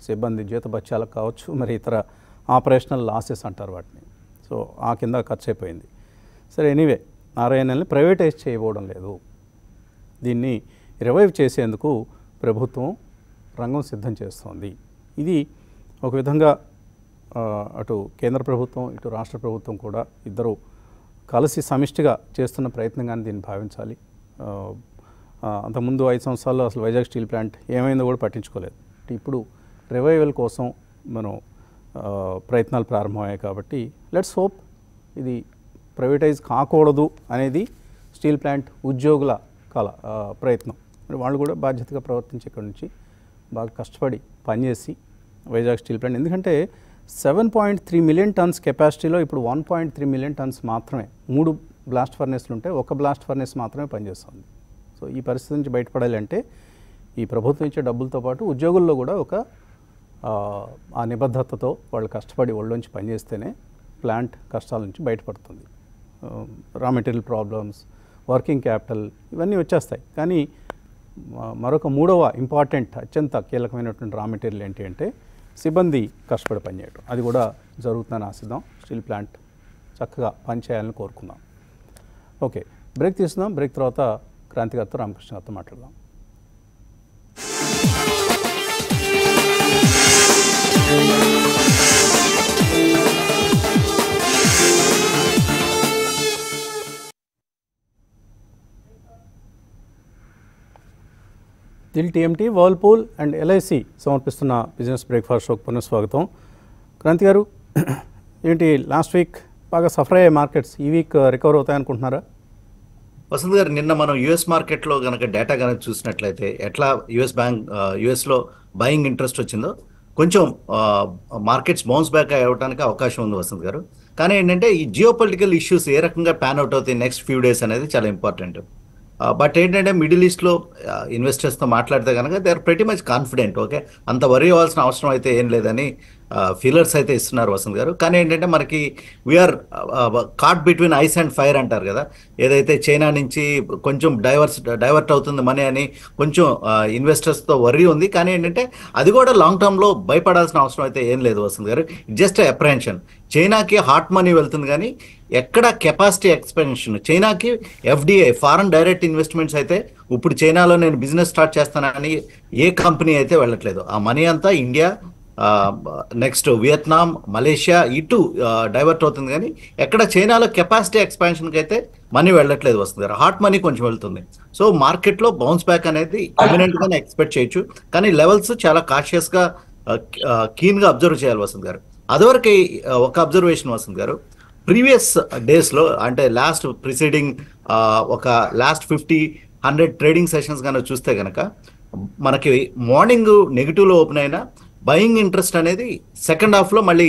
సిబ్బంది జీతభత్యాలకు కావచ్చు మరి ఇతర ఆపరేషనల్ లాసెస్ అంటారు వాటిని సో ఆ కింద ఖర్చు అయిపోయింది సరే ఎనీవే ఆర్ఐఎన్ఎల్ని ప్రైవేటైజ్ చేయబోవడం లేదు దీన్ని రివైవ్ చేసేందుకు ప్రభుత్వం రంగం సిద్ధం చేస్తోంది ఇది ఒక విధంగా ఆ, అటు కేంద్ర ప్రభుత్వం ఇటు రాష్ట్ర ప్రభుత్వం కూడా ఇద్దరు కలిసి సమిష్టిగా చేస్తున్న ప్రయత్నంగానే దీన్ని భావించాలి ఆ, ఆ, అంతకుముందు ఐదు సంవత్సరాల్లో అసలు వైజాగ్ స్టీల్ ప్లాంట్ ఏమైందో కూడా పట్టించుకోలేదు ఇప్పుడు రివైవల్ కోసం మనం ఆ, ప్రయత్నాలు ప్రారంభమయ్యాయి కాబట్టి లెట్స్ హోప్ ఇది ప్రైవేటైజ్ కాకూడదు అనేది స్టీల్ ప్లాంట్ ఉద్యోగుల కల ఆ, ప్రయత్నం మరి వాళ్ళు కూడా బాధ్యతగా ప్రవర్తించి ఇక్కడి నుంచి బాగా కష్టపడి పనిచేసి వైజాగ్ స్టీల్ ప్లాంట్ ఎందుకంటే seven point three million tons కెపాసిటీలో ఇప్పుడు one point three million tons మాత్రమే మూడు బ్లాస్ట్ ఫర్నేస్లు ఉంటే ఒక బ్లాస్ట్ ఫర్నేస్ మాత్రమే పనిచేస్తుంది సో ఈ పరిస్థితి నుంచి బయటపడాలి అంటే ఈ ప్రభుత్వం ఇచ్చే డబ్బులతో పాటు ఉద్యోగుల్లో కూడా ఒక ఆ, ఆ నిబద్ధతతో వాళ్ళు కష్టపడి ఒళ్ళొంచి పనిచేస్తేనే ప్లాంట్ కష్టాల నుంచి బయటపడుతుంది raw material problems working capital ఇవన్నీ వచ్చేస్తాయి కానీ మ- మరొక మూడవ ఇంపార్టెంట్ అత్యంత కీలకమైనటువంటి రా మెటీరియల్ ఏంటి అంటే సిబ్బంది కష్టపడి పనిచేయడం అది కూడా జరుగుతుందని ఆశిద్దాం స్టీల్ ప్లాంట్ చక్కగా పనిచేయాలని కోరుకుందాం ఓకే బ్రేక్ తీసుకుందాం బ్రేక్ తర్వాత క్రాంతి గారితో రామకృష్ణ గారితో మాట్లాడదాం Dil TMT Whirlpool and LIC సమర్పిస్తున్న బిజినెస్ బ్రేక్ఫాస్ట్ షోకి పునఃస్వాగతం క్రాంతి గారు ఏంటి లాస్ట్ వీక్ బాగా సఫర్ అయ్యే మార్కెట్స్ ఈ వీక్ రికవర్ అవుతాయనుకుంటున్నారా వసంత్ గారు నిన్న మనం యుఎస్ మార్కెట్లో గనక డేటా కనుక చూసినట్లయితే ఎట్లా యుఎస్ బ్యాంక్ యుఎస్లో బయింగ్ ఇంట్రెస్ట్ వచ్చిందో కొంచెం మార్కెట్స్ బౌన్స్ బ్యాక్ అవ్వడానికి అవకాశం ఉంది వసంత్ గారు కానీ ఏంటంటే ఈ జియో పొలిటికల్ ఇష్యూస్ ఏ రకంగా ప్యాన్ అవుట్ అవుతాయి నెక్స్ట్ ఫ్యూ డేస్ అనేది చాలా ఇంపార్టెంట్ బట్ ఏంటంటే మిడిల్ ఈస్ట్లో ఇన్వెస్టర్స్తో మాట్లాడితే కనుక they are pretty much confident okay అంత వరి అవ్వాల్సిన అవసరం అయితే ఏం లేదని ఫీలర్స్ అయితే ఇస్తున్నారు వసంత్ గారు కానీ ఏంటంటే మనకి we're caught between ice and fire అంటారు కదా ఏదైతే చైనా నుంచి కొంచెం డైవర్స్ డైవర్ట్ అవుతుంది మనీ అని కొంచెం ఇన్వెస్టర్స్తో వరి ఉంది కానీ ఏంటంటే అది కూడా లాంగ్ టర్మ్లో భయపడాల్సిన అవసరం అయితే ఏం లేదు వసంత్ గారు జస్ట్ అప్రహెన్షన్ చైనాకి హాట్ మనీ వెళ్తుంది కానీ ఎక్కడ కెపాసిటీ ఎక్స్పెన్షన్ చైనాకి ఎఫ్డిఐ ఫారెన్ డైరెక్ట్ ఇన్వెస్ట్మెంట్స్ అయితే ఇప్పుడు చైనాలో నేను బిజినెస్ స్టార్ట్ చేస్తానని ఏ కంపెనీ అయితే వెళ్ళట్లేదు ఆ మనీ అంతా ఇండియా నెక్స్ట్ వియత్నాం మలేషియా ఇటు డైవర్ట్ అవుతుంది కానీ ఎక్కడ చైనాలో కెపాసిటీ ఎక్స్పాన్షన్కి అయితే మనీ వెళ్ళట్లేదు వస్తుంది హాట్ మనీ కొంచెం వెళ్తుంది సో మార్కెట్లో బౌన్స్ బ్యాక్ అనేది ఇమినెంట్ గానే ఎక్స్పెక్ట్ చేయొచ్చు కానీ లెవెల్స్ చాలా కాషియస్ గా కీన్ గా అబ్జర్వ్ చేయాలి వసంత్ గారు అదివరకు ఒక అబ్జర్వేషన్ వసంత్ గారు ప్రీవియస్ డేస్ లో అంటే లాస్ట్ ప్రిసీడింగ్ ఒక last fifty hundred trading sessions కనుక చూస్తే కనుక మనకి మార్నింగ్ నెగిటివ్ లో ఓపెన్ అయినా బయింగ్ ఇంట్రెస్ట్ అనేది సెకండ్ హాఫ్ లో మళ్ళీ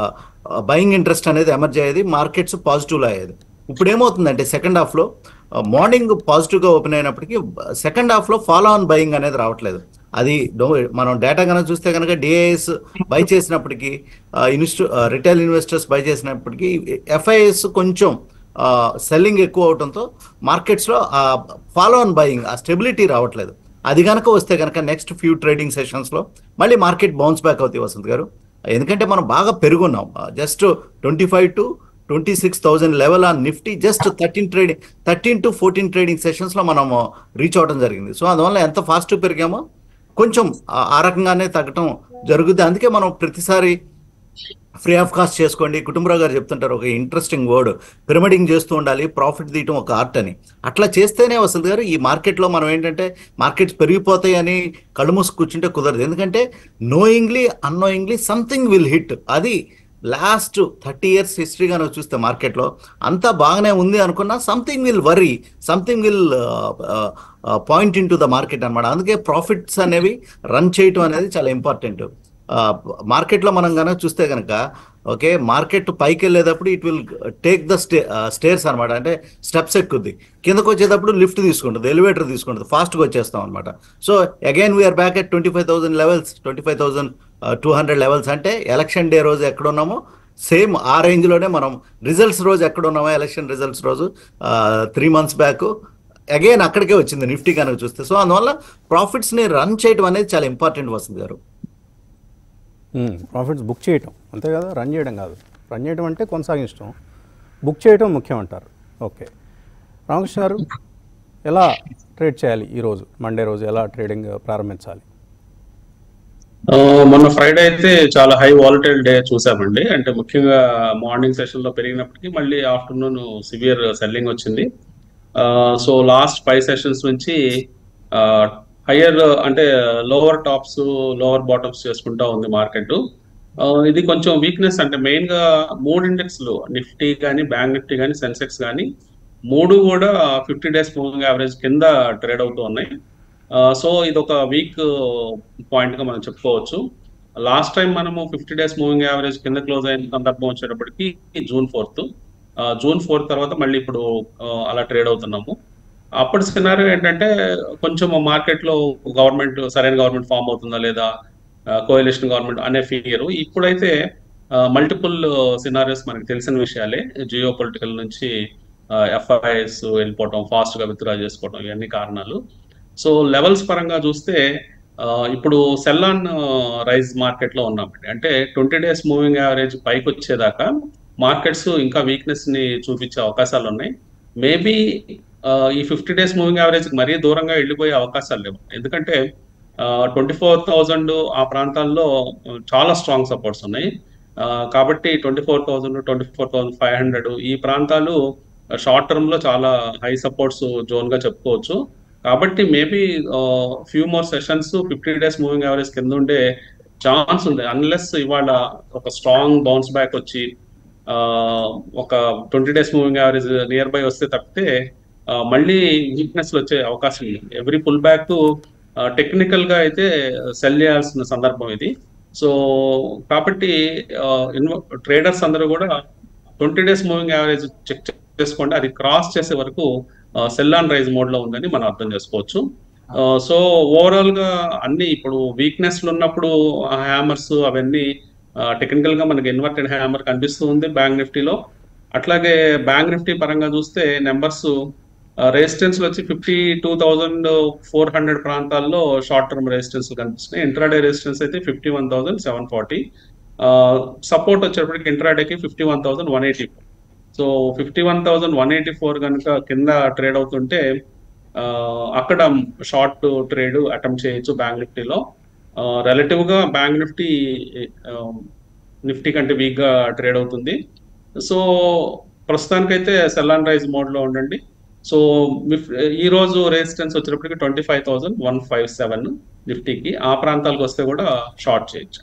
బయింగ్ ఇంట్రెస్ట్ అనేది ఎమర్జ్ అయ్యేది మార్కెట్స్ పాజిటివ్ లో అయ్యేది ఇప్పుడు ఏమవుతుందంటే సెకండ్ హాఫ్ లో మార్నింగ్ పాజిటివ్ గా ఓపెన్ అయినప్పటికీ సెకండ్ హాఫ్ లో ఫాలో ఆన్ బయింగ్ అనేది రావట్లేదు అది డో- మనం డేటా కనుక చూస్తే కనుక డిఐఎస్ బై చేసినప్పటికీ ఇన్స్టు రిటైల్ ఇన్వెస్టర్స్ బై చేసినప్పటికీ ఎఫ్ఐఎస్ కొంచెం సెల్లింగ్ ఎక్కువ అవడంతో మార్కెట్స్ లో ఫాలో ఆన్ బయింగ్ ఆ స్టెబిలిటీ రావట్లేదు అది కనుక వస్తే కనుక నెక్స్ట్ ఫ్యూ ట్రేడింగ్ సెషన్స్ లో మళ్ళీ మార్కెట్ బౌన్స్ బ్యాక్ అవుతాయి వసంత్ గారు ఎందుకంటే మనం బాగా పెరుగున్నాం just twenty five to twenty six thousand level on Nifty just thirteen trading thirteen to fourteen trading sessions లో మనం రీచ్ అవడం జరిగింది సో అందువల్ల ఎంత ఫాస్ట్ పెరిగామో కొంచెం ఆ- ఆ రకంగానే తగ్గటం జరుగుద్ది అందుకే మనం ప్రతిసారి ఫ్రీ ఆఫ్ కాస్ట్ చేసుకోండి కుటుంబరావు గారు చెప్తుంటారు ఒక ఇంట్రెస్టింగ్ వర్డ్ పిరమిడింగ్ చేస్తూ ఉండాలి ప్రాఫిట్ తీయటం ఒక ఆర్ట్ అని అట్లా చేస్తేనే వసంత్ గారు ఈ మార్కెట్లో మనం ఏంటంటే మార్కెట్స్ పెరిగిపోతాయి అని కళ్ళు మూసి కూర్చుంటే కుదరదు ఎందుకంటే knowingly unknowingly something will hit అది లాస్ట్ థర్టీ ఇయర్స్ హిస్టరీగా నువ్వు చూస్తే మార్కెట్లో అంతా బాగానే ఉంది అనుకున్నా something will worry something will point into the market అనమాట అందుకే ప్రాఫిట్స్ అనేవి రన్ చేయటం అనేది చాలా ఇంపార్టెంట్ మార్కెట్లో మనం కనుక చూస్తే కనుక ఓకే మార్కెట్ పైకి వెళ్ళేటప్పుడు it will take the stay stairs అనమాట అంటే స్టెప్స్ ఎక్కుద్ది కిందకు వచ్చేటప్పుడు లిఫ్ట్ తీసుకుంటుంది ఎలివేటర్ తీసుకుంటుంది ఫాస్ట్గా వచ్చేస్తాం అనమాట so again we're back at twenty five thousand levels twenty five thousand two hundred levels అంటే ఎలక్షన్ డే రోజు ఎక్కడ ఉన్నామో సేమ్ ఆ రేంజ్లోనే మనం రిజల్ట్స్ రోజు ఎక్కడ ఉన్నామో ఎలక్షన్ రిజల్ట్స్ రోజు త్రీ మంత్స్ బ్యాక్ అగైన్ అక్కడికే వచ్చింది నిఫ్టీ కనుక చూస్తే సో అందువల్ల ప్రాఫిట్స్ని రన్ చేయడం అనేది చాలా ఇంపార్టెంట్ వస్తుంది గారు ప్రాఫిట్స్ బుక్ చేయటం అంతే కదా రన్ చేయడం కాదు రన్ చేయడం అంటే కొనసాగించడం బుక్ చేయటం ముఖ్యం అంటారు ఓకే రామకృష్ణ గారు ఎలా ట్రేడ్ చేయాలి ఈరోజు మండే రోజు ఎలా ట్రేడింగ్ ప్రారంభించాలి ఆ, మొన్న ఫ్రైడే అయితే చాలా హై వాలటైల్ డే చూసామండి అంటే ముఖ్యంగా మార్నింగ్ సెషన్ లో పెరిగినప్పటికీ మళ్ళీ ఆఫ్టర్నూన్ సివియర్ సెల్లింగ్ వచ్చింది సో లాస్ట్ ఫైవ్ సెషన్స్ నుంచి హయ్యర్ అంటే లోవర్ టాప్స్ లోవర్ బాటమ్స్ చేసుకుంటా ఉంది మార్కెట్ ఇది కొంచెం వీక్నెస్ అంటే మెయిన్ గా మూడు ఇండెక్స్లు నిఫ్టీ కానీ బ్యాంక్ నిఫ్టీ కానీ సెన్సెక్స్ కానీ మూడు కూడా ఫిఫ్టీ డేస్ మూవింగ్ యావరేజ్ కింద ట్రేడ్ అవుతూ ఉన్నాయి సో ఇది ఒక వీక్ పాయింట్ గా మనం చెప్పుకోవచ్చు లాస్ట్ టైం మనము ఫిఫ్టీ డేస్ మూవింగ్ యావరేజ్ కింద క్లోజ్ అయిన సందర్భం వచ్చేటప్పటికి జూన్ ఫోర్త్ జూన్ ఫోర్త్ తర్వాత మళ్ళీ ఇప్పుడు ఆ, అలా ట్రేడ్ అవుతున్నాము అప్పటి సినారియో ఏంటంటే కొంచెం మార్కెట్ లో గవర్నమెంట్ సరైన గవర్నమెంట్ ఫామ్ అవుతుందా లేదా కోయలిషన్ గవర్నమెంట్ అనే ఫియర్ ఇప్పుడైతే మల్టిపుల్ సినారియోస్ మనకి తెలిసిన విషయాలే జియో పొలిటికల్ నుంచి ఎఫ్ఐఎస్ వెళ్ళిపోవటం ఫాస్ట్ గా విత్డ్రా చేసుకోవటం ఇవన్నీ కారణాలు సో లెవెల్స్ పరంగా చూస్తే ఆ, ఇప్పుడు సెల్లాన్ రైజ్ మార్కెట్ లో ఉన్నామండి అంటే ట్వంటీ డేస్ మూవింగ్ యావరేజ్ పైకి వచ్చేదాకా మార్కెట్స్ ఇంకా వీక్నెస్ ని చూపించే అవకాశాలు ఉన్నాయి మేబీ ఈ ఫిఫ్టీ డేస్ మూవింగ్ యావరేజ్ మరీ దూరంగా వెళ్ళిపోయే అవకాశాలు లేవు ఎందుకంటే ట్వంటీ ఫోర్ థౌజండ్ ఆ ప్రాంతాల్లో చాలా స్ట్రాంగ్ సపోర్ట్స్ ఉన్నాయి ఆ, కాబట్టి twenty four thousand twenty four thousand five hundred ఈ ప్రాంతాలు షార్ట్ టర్మ్ లో చాలా హై సపోర్ట్స్ జోన్ గా చెప్పుకోవచ్చు కాబట్టి maybe few more sessions fifty days moving average కింద ఉండే ఛాన్స్ ఉంది అన్లెస్ ఇవాళ ఒక స్ట్రాంగ్ బౌన్స్ బ్యాక్ వచ్చి ఆ, ఒక twenty days moving average nearby వస్తే తప్పితే ఆ, మళ్ళీ వీక్నెస్ వచ్చే అవకాశం ఉంది ఎవ్రీ పుల్ బ్యాక్ టెక్నికల్ గా అయితే సెల్ చేయాల్సిన సందర్భం ఇది సో కాబట్టి ట్రేడర్స్ అందరూ కూడా twenty days moving average check చేసుకోండి అది క్రాస్ చేసే వరకు సెల్ ఆన్ రైజ్ మోడ్ లో ఉందని మనం అర్థం చేసుకోవచ్చు సో ఓవరాల్ గా అన్ని ఇప్పుడు వీక్నెస్ ఉన్నప్పుడు హ్యామర్స్ అవన్నీ టెక్నికల్ గా మనకి ఇన్వర్టెడ్ హ్యామర్ కనిపిస్తూ ఉంది బ్యాంక్ నిఫ్టీలో అట్లాగే బ్యాంక్ నిఫ్టీ పరంగా చూస్తే నెంబర్స్ రెసిస్టెన్స్ వచ్చి fifty two thousand four hundred ప్రాంతాల్లో షార్ట్ టర్మ్ రెసిస్టెన్స్ కనిపిస్తున్నాయి ఇంట్రాడే రెసిస్టెన్స్ అయితే fifty one thousand seven forty support వచ్చేటప్పటికి ఇంట్రాడేకి fifty one thousand one eighty so fifty one thousand one eighty four కనుక కింద ట్రేడ్ అవుతుంటే ఆ, అక్కడ షార్ట్ ట్రేడ్ అటెంప్ట్ చేయొచ్చు బ్యాంక్ నిఫ్టీలో రిలేటివ్ గా బ్యాంక్ నిఫ్టీ నిఫ్టీ కంటే వీక్ గా ట్రేడ్ అవుతుంది సో ప్రస్తుతానికైతే సెల్ అండ్ రైజ్ మోడ్ లో ఉండండి సో మిఫ్- ఈ రోజు రెసిస్టెన్స్ వచ్చేటప్పటికి twenty five thousand one five seven నిఫ్టీకి ఆ ప్రాంతాలకు వస్తే కూడా షార్ట్ చేయొచ్చు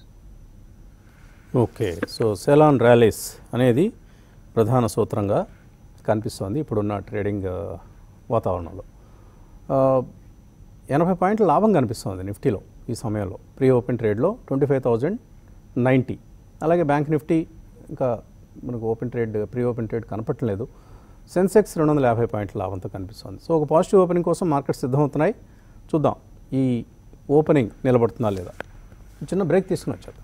ఓకే సో సెలాన్ ర్యాలీస్ అనేది ప్రధాన సూత్రంగా కనిపిస్తోంది ఇప్పుడున్న ట్రేడింగ్ ఆ, వాతావరణంలో ఆ, ఎనభై పాయింట్ల లాభం కనిపిస్తోంది నిఫ్టీలో ఈ సమయంలో ప్రీ ఓపెన్ ట్రేడ్లో ట్వంటీ ఫైవ్ థౌజండ్ నైంటీ అలాగే బ్యాంక్ నిఫ్టీ ఇంకా మనకు open trade pre open trade కనపట్లేదు సెన్సెక్స్ రెండు వందల యాభై పాయింట్ల లాభంతో కనిపిస్తుంది సో ఒక పాజిటివ్ ఓపెనింగ్ కోసం మార్కెట్ సిద్ధమవుతున్నాయి చూద్దాం ఈ ఓపెనింగ్ నిలబడుతుందా లేదా చిన్న బ్రేక్ తీసుకుని వచ్చేద్దాం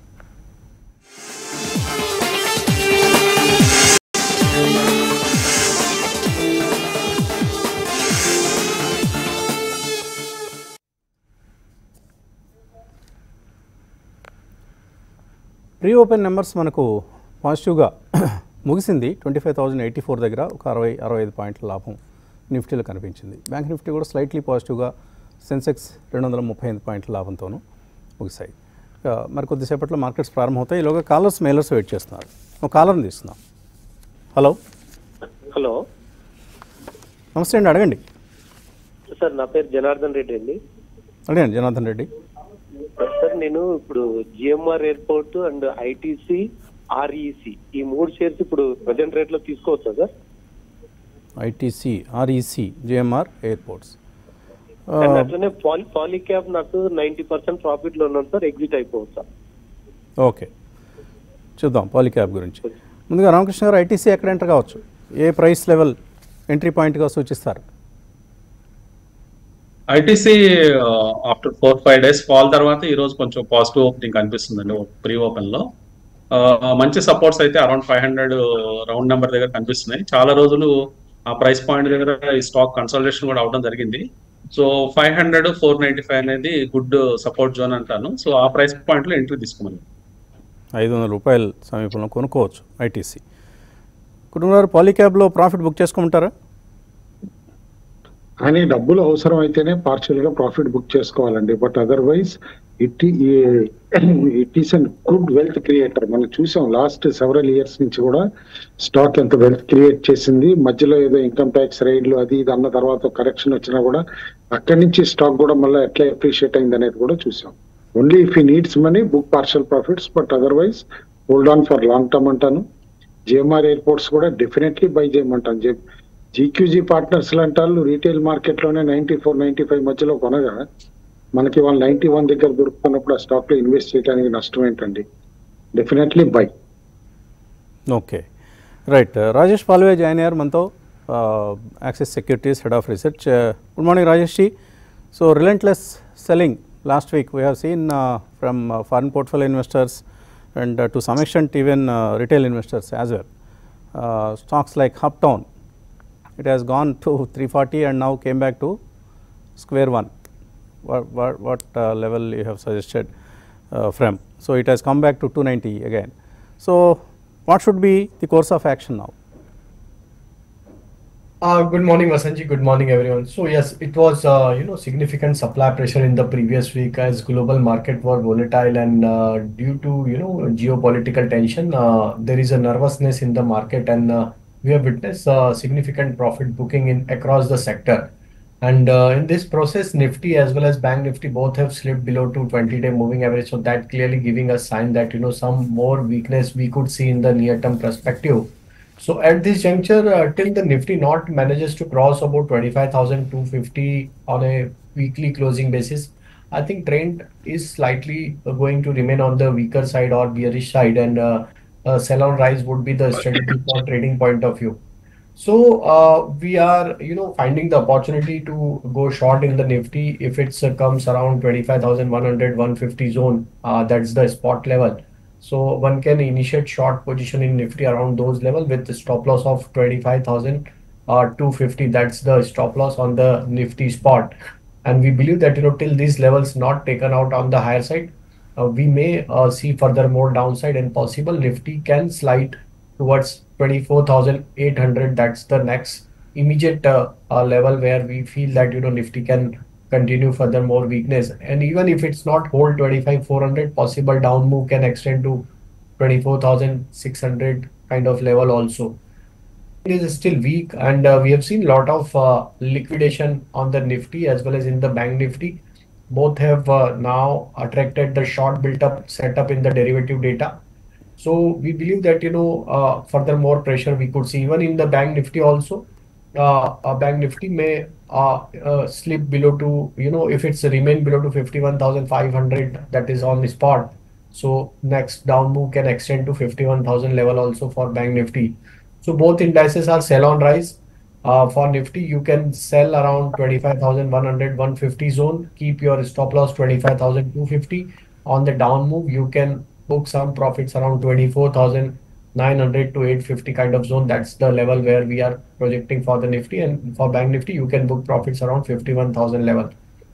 ప్రీ ఓపెన్ నెంబర్స్ మనకు పాజిటివ్గా ముగిసింది twenty five thousand eighty four దగ్గర ఒక అరవై అరవై ఐదు పాయింట్ల లాభం నిఫ్టీలో కనిపించింది బ్యాంక్ నిఫ్టీ కూడా స్లైట్లీ పాజిటివ్గా సెన్సెక్స్ రెండు వందల ముప్పై ఎనిమిది పాయింట్ల లాభంతోనూ ముగిశాయి ఇక మరి కొద్దిసేపట్లో మార్కెట్స్ ప్రారంభమవుతాయి ఈలోగా కాలర్స్ మెయిలర్స్ వెయిట్ చేస్తున్నారు ఒక కాలర్ని తీస్తున్నాం హలో హలో నమస్తే అండి అడగండి సార్ నా పేరు జనార్దన్ రెడ్డి అండి అడగండి జనార్దన్ రెడ్డి సార్ నేను ఇప్పుడు GMR airport and ITC REC ఈ మూడు షేర్స్ ఇప్పుడు ప్రజెంట్ రేట్ లో తీసుకోవచ్చా sir ITC REC GMR airports and అట్లనే పాలి పాలిక్యాప్ నాకు నైన్టీ పర్సెంట్ ప్రాఫిట్ లో ఉన్నాను సార్ ఎగ్జిట్ అయిపోవచ్చా ఓకే చూద్దాం పాలిక్యాబ్ గురించి ముందుగా రామకృష్ణ గారు ఐటీసీ ఎక్కడ ఎంటర్ కావచ్చు ఏ ప్రైస్ లెవెల్ ఎంట్రీ పాయింట్గా సూచిస్తారు ITC after four five days fall తర్వాత ఈ రోజు కొంచెం పాజిటివ్ ఓపెనింగ్ కనిపిస్తుందండి ప్రీ ఓపెన్ లో ఆ, మంచి సపోర్ట్స్ అయితే around five hundred round number దగ్గర కనిపిస్తున్నాయి చాలా రోజులు ఆ ప్రైస్ పాయింట్ దగ్గర ఈ స్టాక్ కన్సల్టేషన్ కూడా అవడం జరిగింది so five hundred four ninety five అనేది గుడ్ సపోర్ట్ జోన్ అంటాను సో ఆ ప్రైస్ పాయింట్ లో ఎంట్రీ తీసుకోమని ఐదు వందల రూపాయల సమీపంలో కొనుక్కోవచ్చు ఐటీసీ కుటుంబారు పాలీక్యాబ్లో ప్రాఫిట్ బుక్ చేసుకోమంటారా అని డబ్బులు అవసరం అయితేనే పార్షియల్ గా ప్రాఫిట్ బుక్ చేసుకోవాలండి but otherwise it it is an good wealth creator మనం చూసాం లాస్ట్ సెవరల్ ఇయర్స్ నుంచి కూడా స్టాక్ ఎంత వెల్త్ క్రియేట్ చేసింది మధ్యలో ఏదో ఇన్కమ్ ట్యాక్స్ రైడ్లు అది ఇది అన్న తర్వాత కరెక్షన్ వచ్చినా కూడా అక్కడి నుంచి స్టాక్ కూడా మళ్ళీ ఎట్లా అప్రిషియేట్ అయింది అనేది కూడా చూసాం only if he needs money book partial profits but otherwise hold on for long term అంటాను జిఎంఆర్ ఎయిర్పోర్ట్స్ కూడా డెఫినెట్లీ బై చేయమంటాను జే జీక్యూజీ పార్ట్నర్స్ లాంటి వాళ్ళు రీటైల్ మార్కెట్ లోనే నైన్టీ ఫోర్ నైన్టీ ఫైవ్ మధ్యలో కొనగా మనకి వాళ్ళు నైన్టీ వన్ దగ్గర దొరుకుతున్నప్పుడు ఆ స్టాక్ లో ఇన్వెస్ట్ చేయడానికి నష్టం ఏంటండి definitely buy okay right Rajesh Palve join అయ్యారు మనతో Axis Securities head of research good morning Rajesh ji so relentless selling last week we have seen from foreign portfolio investors and to some extent even retail investors as well stocks like హప్ టౌన్ it has gone to 340 and now came back to square one. What, what, what uh, level you have suggested uh, from? So, it has come back to 290 again. So, what should be the course of action now? Uh, good morning, Vasanji. Good morning, everyone. So yes, it was uh, you know significant supply pressure in the previous week as global market were volatile and uh, due to you know geopolitical tension, uh, there is a nervousness in the market and uh, we have witnessed uh, significant profit booking in across the sector. And uh, in this process, Nifty as well as Bank Nifty both have slipped below to 20-day moving average. So that clearly giving a sign that you know some more weakness we could see in the near-term perspective. So at this juncture, uh, till the Nifty not manages to cross about 25,250 on a weekly closing basis, I think trend is slightly uh, going to remain on the weaker side or bearish side, and uh, uh, sell-on rise would be the strategy for trading point of view. So uh, we are, you know, finding the opportunity to go short in the Nifty if it uh, comes around 25,100, 150 zone. Uh, that's the spot level. So one can initiate short position in Nifty around those level with the stop loss of 25,000 or 250. That's the stop loss on the Nifty spot. And we believe that, you know, till these levels not taken out on the higher side, uh, we may uh, see further more downside and possible Nifty can slide towards 24,800. That's the next immediate uh, uh, level where we feel that, you know, Nifty can continue further more weakness. And even if it's not hold 25,400, possible down move can extend to 24,600 kind of level also. It is still weak and uh, we have seen a lot of uh, liquidation on the Nifty as well as in the Bank Nifty. Both have uh, now attracted the short built up setup in the derivative data. So we believe that, you know, uh, further more pressure we could see even in the Bank Nifty also. Uh, uh, Bank Nifty may uh, uh, slip below to, you know, if it's remain below to 51,500 that is on the spot. So next down move can extend to 51,000 level also for Bank Nifty. So both indices are sell on rise. Uh, for Nifty, you can sell around 25,100, 150 zone. Keep your stop loss 25,250. On the down move, you can book some profits around 24,900 to 850 kind of zone. That's the level where we are projecting for the Nifty. And for Bank Nifty, you can book profits around 51,000 level.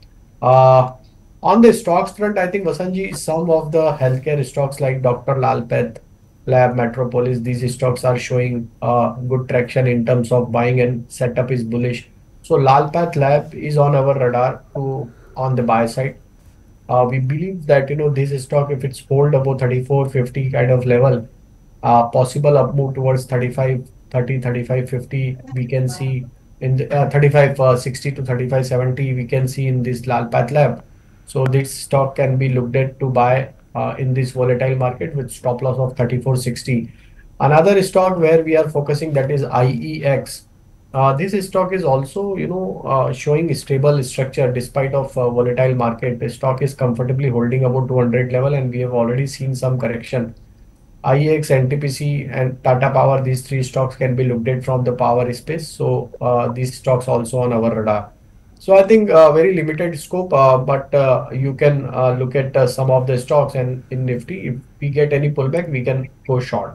Uh, on the stocks front, I think Vasanji, some of the healthcare stocks like Dr. Lalpath, Lab, Metropolis, these stocks are showing uh, good traction in terms of buying and setup is bullish. So Lalpath Lab is on our radar to on the buy side. Uh, we believe that you know this stock, if it's hold above 34, 50 kind of level, uh, possible up move towards 35, 30, 35, 50, we can see in the, uh, 35, uh, 60 to 35, 70, we can see in this Lalpath Lab. So this stock can be looked at to buy uh, in this volatile market with stop loss of 3460. Another stock where we are focusing that is IEX. Uh, this stock is also, you know, uh, showing stable structure despite of uh, volatile market. The stock is comfortably holding about 200 level, and we have already seen some correction. IEX, NTPC, and Tata Power. These three stocks can be looked at from the power space. So uh, these stocks also on our radar. So I think uh, very limited scope, uh, but uh, you can uh, look at uh, some of the stocks and in Nifty, if we get any pullback, we can go short.